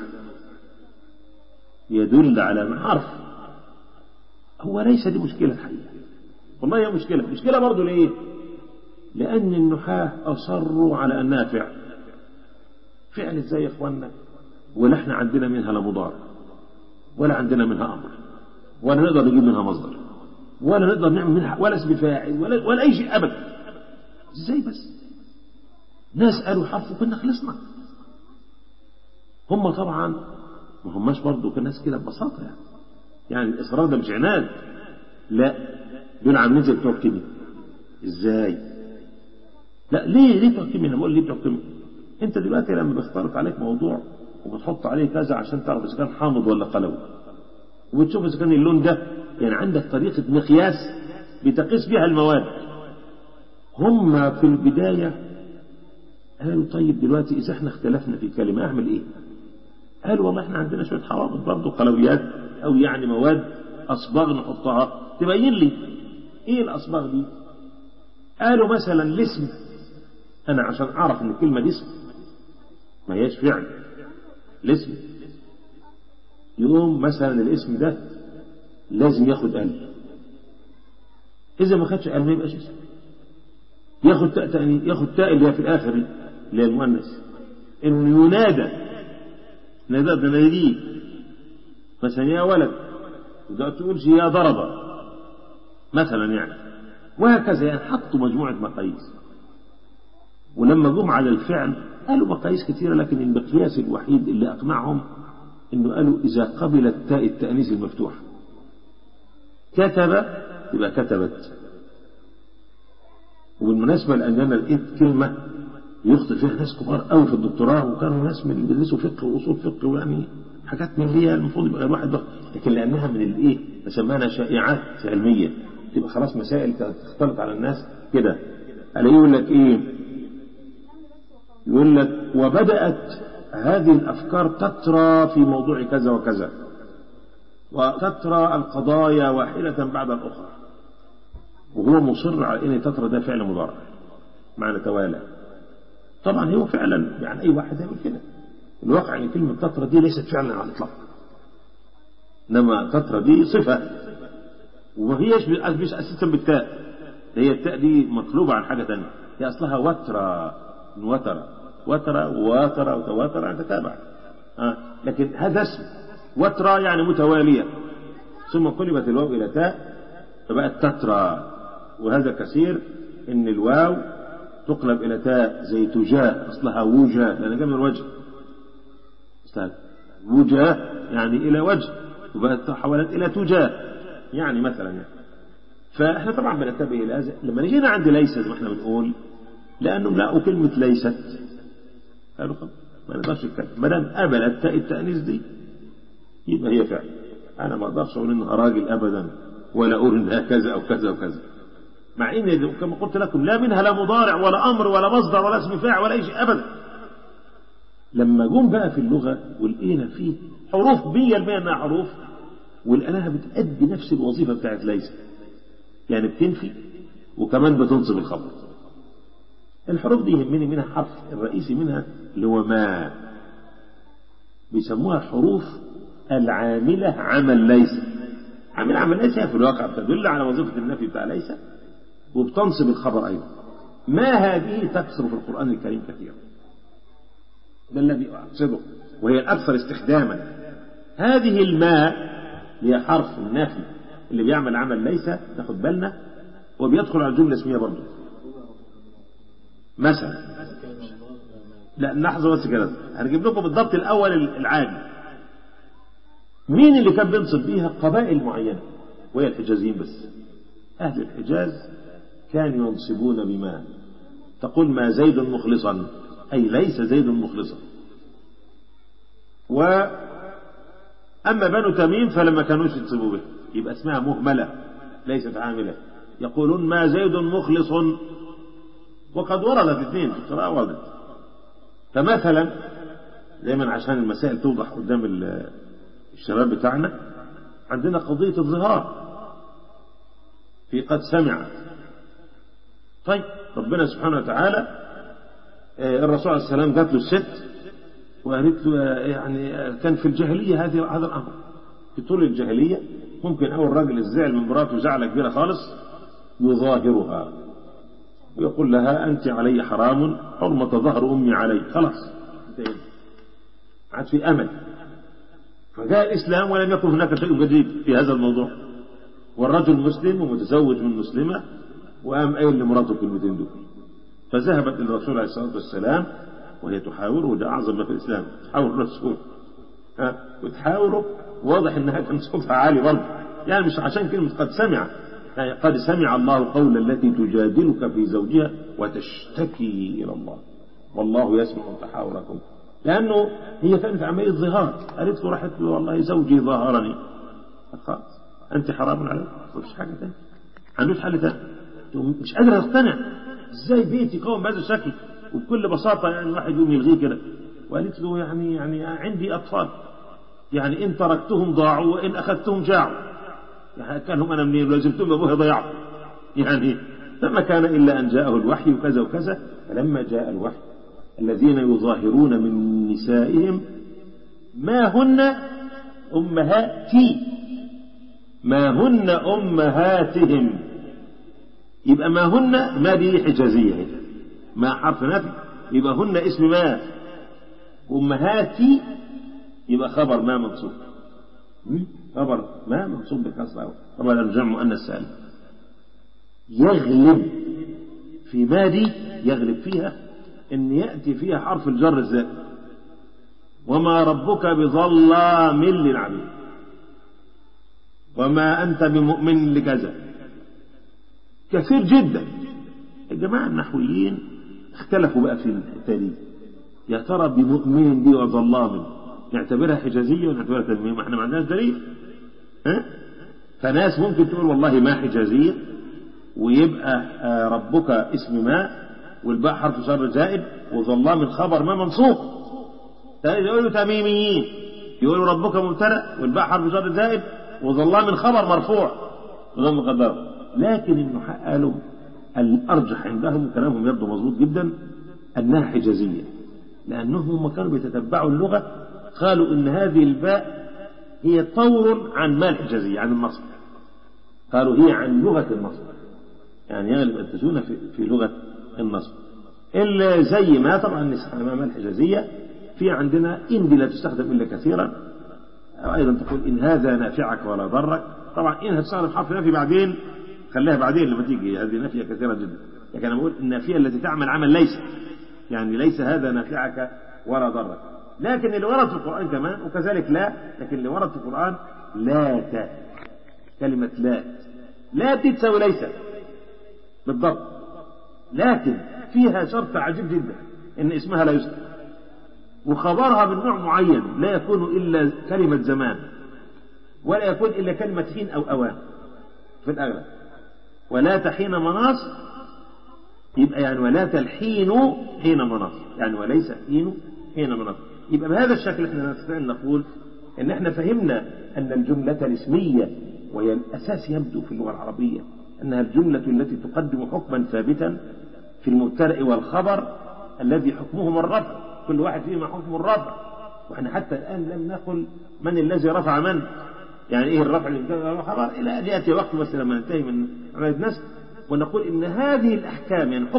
يدل على حرف هو ليس دي مشكلة الحقيقة والله هي مشكلة مشكلة برضه ليه لأن النحاة أصروا على أنها فعل فعل ازاي يا إخوانا ولا احنا عندنا منها لا مضارع ولا عندنا منها أمر ولا نقدر نجيب منها مصدر ولا نقدر نعمل منها ولا اسم فاعل ولا, ولا أي شيء أبدا ازاي بس ناس قالوا حرف وكنا خلصنا هم طبعا ما هماش برضه كناس كده ببساطة يعني يعني الإصرار ده مش عناد لا دول عاملين زي بتوع الكيمياء ازاي لا ليه ليه بتوع الكيمياء انا بقول ليه بتوع الكيمياء انت دلوقتي لما بيختلط عليك موضوع وبتحط عليه كذا عشان تعرف اذا كان حامض ولا قلوي وبتشوف اذا كان اللون ده يعني عندك طريقه مقياس بتقيس بها المواد هم في البدايه قالوا طيب دلوقتي اذا احنا اختلفنا في كلمه اعمل ايه قالوا والله احنا عندنا شويه حوامض برضه قلويات او يعني مواد اصباغ نحطها تبين لي ايه الاصباغ دي قالوا مثلا الاسم انا عشان اعرف ان الكلمه دي اسم ما هياش فعل الاسم يقوم مثلا الاسم ده لازم ياخد قلب اذا ما خدش قلب ما يبقاش اسم ياخد تاء تاني ياخد تاء اللي هي في الاخر اللي هي المؤنث انه ينادى نادى ده ناديه مثلا يا ولد وده تقولش يا ضرب مثلا يعني وهكذا يعني حطوا مجموعة مقاييس ولما جم على الفعل قالوا مقاييس كثيرة لكن المقياس الوحيد اللي أقنعهم إنه قالوا إذا قبلت تاء التأنيث المفتوح كتب يبقى كتبت وبالمناسبة لأن أنا لقيت كلمة يخطئ فيها ناس كبار قوي في الدكتوراه وكانوا ناس من اللي بيدرسوا فقه وأصول فقه ويعني حاجات من دي المفروض يبقى الواحد بقى. لكن لأنها من الإيه نسميها شائعات علمية تبقى خلاص مسائل تختلط على الناس كده ألا يقول لك إيه يقول لك وبدأت هذه الأفكار تترى في موضوع كذا وكذا وتترى القضايا واحدة بعد الأخرى وهو مصر على أن تترى ده فعل مضارع معنى توالى طبعا هو فعلا يعني أي واحد يعمل كده الواقع أن كلمة تترى دي ليست فعلا على الإطلاق إنما تترى دي صفة وما هيش مش أساسا بالتاء هي التاء دي مطلوبة عن حاجة ثانيه هي أصلها وترى من وترى وترى وواتر وتواتر يعني تتابع آه. لكن هذا اسم وترى يعني متوالية ثم قلبت الواو إلى تاء فبقت تترى وهذا كثير إن الواو تقلب إلى تاء زي تجاه أصلها وجاه لأن جاء من الوجه أصلها وجاه يعني إلى وجه وبقت تحولت إلى تجاه يعني مثلا يعني فاحنا طبعا بننتبه إلى هذا لما نجينا عند ليس زي ما احنا بنقول لأنهم لقوا كلمة ليست قالوا خلاص ما نقدرش نتكلم ما دام قبلت تاء التأنيث دي يبقى هي فعل أنا ما أقدرش أقول إنها راجل أبدا ولا أقول إنها كذا أو كذا وكذا مع إن كما قلت لكم لا منها لا مضارع ولا أمر ولا مصدر ولا اسم فاعل ولا أي شيء أبدا لما جم بقى في اللغة ولقينا فيه حروف بيا المية إنها حروف ولقيناها بتأدي نفس الوظيفة بتاعت ليس يعني بتنفي وكمان بتنصب الخبر الحروف دي يهمني منها حرف الرئيسي منها اللي هو ما بيسموها حروف العاملة عمل ليس عامل عمل ليس هي في الواقع بتدل على وظيفة النفي بتاع ليس وبتنصب الخبر أيضا ما هذه تكثر في القرآن الكريم كثيرا ده الذي أقصده وهي الأكثر استخداما هذه الماء هي حرف النفي اللي بيعمل عمل ليس ناخد بالنا وبيدخل على الجملة الاسمية برضه مثلا لا لحظة بس كده هنجيب لكم بالضبط الأول العادي مين اللي كان بينصب بيها قبائل معينة وهي الحجازيين بس أهل الحجاز كانوا ينصبون بما تقول ما زيد مخلصا أي ليس زيد مخلصا وأما بنو تميم فلما كانوش ينصبوا به يبقى اسمها مهملة ليست عاملة يقولون ما زيد مخلص وقد وردت الاثنين في القراءة وردت فمثلا دايما عشان المسائل توضح قدام الشباب بتاعنا عندنا قضية الظهار في قد سمع طيب ربنا سبحانه وتعالى الرسول عليه السلام جات له الست وقالت له يعني كان في الجاهلية هذه هذا الأمر في طول الجاهلية ممكن أول راجل الزعل من مراته زعلة كبيرة خالص يظاهرها ويقول لها أنت علي حرام حرمة ظهر أمي علي خلاص انتهينا عاد في أمل فجاء الإسلام ولم يكن هناك شيء جديد في هذا الموضوع والرجل مسلم ومتزوج من مسلمة وقام قايل لمراته كلمتين دول فذهبت إلى الرسول عليه الصلاة والسلام وهي تحاوره وده أعظم ما في الإسلام تحاور الرسول ها وتحاوره واضح إنها كان صوتها عالي برضه يعني مش عشان كلمة قد سمع يعني قد سمع الله قول التي تجادلك في زوجها وتشتكي إلى الله والله يسمع تحاوركم لأنه هي كانت عملية ظهار قالت له راحت له والله زوجي ظاهرني خلاص أنت حرام عليك مفيش حاجة تانية عندوش حل تاني مش قادر تقتنع ازاي بيتي قوم بهذا الشكل وبكل بساطة يعني واحد يوم يلغيه كده وقالت له يعني يعني عندي أطفال يعني إن تركتهم ضاعوا وإن أخذتهم جاعوا يعني كانهم أنا منين لازمتهم أبوها ضيعوا يعني فما كان إلا أن جاءه الوحي وكذا وكذا فلما جاء الوحي الذين يظاهرون من نسائهم ما هن أمهاتي ما هن أمهاتهم يبقى ما هن ما دي حجازية ما حرف نفي يبقى هن اسم ما أمهاتي يبقى خبر ما منصوب خبر ما منصوب بكسرة طبعا الجمع مؤنث سالم يغلب في ما دي يغلب فيها ان ياتي فيها حرف الجر الزائد وما ربك بظلام للعبيد وما انت بمؤمن لكذا كثير جدا الجماعه النحويين اختلفوا بقى في الحته دي يا ترى بمؤمن دي وظلام نعتبرها حجازيه ونعتبرها تنميه ما احنا ما عندناش دليل ها فناس ممكن تقول والله ما حجازيه ويبقى آه، ربك اسم ما والباء حرف شر زائد وظلام الخبر ما منصوب يقولوا تميميين يقولوا ربك مبتدا والباء حرف شر زائد وظلام الخبر مرفوع ضم قدر لكن النحاة قالوا الأرجح عندهم كلامهم يبدو مظبوط جدا أنها حجازية لأنهم هم كانوا بيتتبعوا اللغة قالوا إن هذه الباء هي طور عن ما الحجازية عن النصب قالوا هي عن لغة النصب يعني يغلب التسونة في, في لغة النصب إلا زي ما طبعا نسخة أمام الحجازية في عندنا إن دي لا تستخدم إلا كثيرا أو أيضا تقول إن هذا نافعك ولا ضرك طبعا إن هتستخدم حرف نفي بعدين خليها بعدين لما تيجي هذه نافية كثيرة جدا لكن أنا بقول النافية التي تعمل عمل ليس يعني ليس هذا نافعك ولا ضرك لكن اللي ورد في القرآن كمان وكذلك لا لكن اللي ورد في القرآن لا تا كلمة لا لا دي تساوي ليس بالضبط لكن فيها شرط عجيب جدا ان اسمها لا يذكر وخبرها من نوع معين لا يكون الا كلمة زمان ولا يكون الا كلمة حين او اوان في الاغلب ولا تحين مناص يبقى يعني ولا تلحين حين مناص يعني وليس حين حين مناص يبقى بهذا الشكل احنا نستطيع ان نقول ان احنا فهمنا ان الجملة الاسمية وهي الاساس يبدو في اللغة العربية انها الجملة التي تقدم حكما ثابتا في المبتدأ والخبر الذي حكمهما الرفع كل واحد فيهما حكم الرفع واحنا حتى الان لم نقل من الذي رفع من يعني ايه الرفع للمبتدأ والخبر الى ان ياتي وقت بس لما ننتهي من عملية نسب ونقول ان هذه الاحكام يعني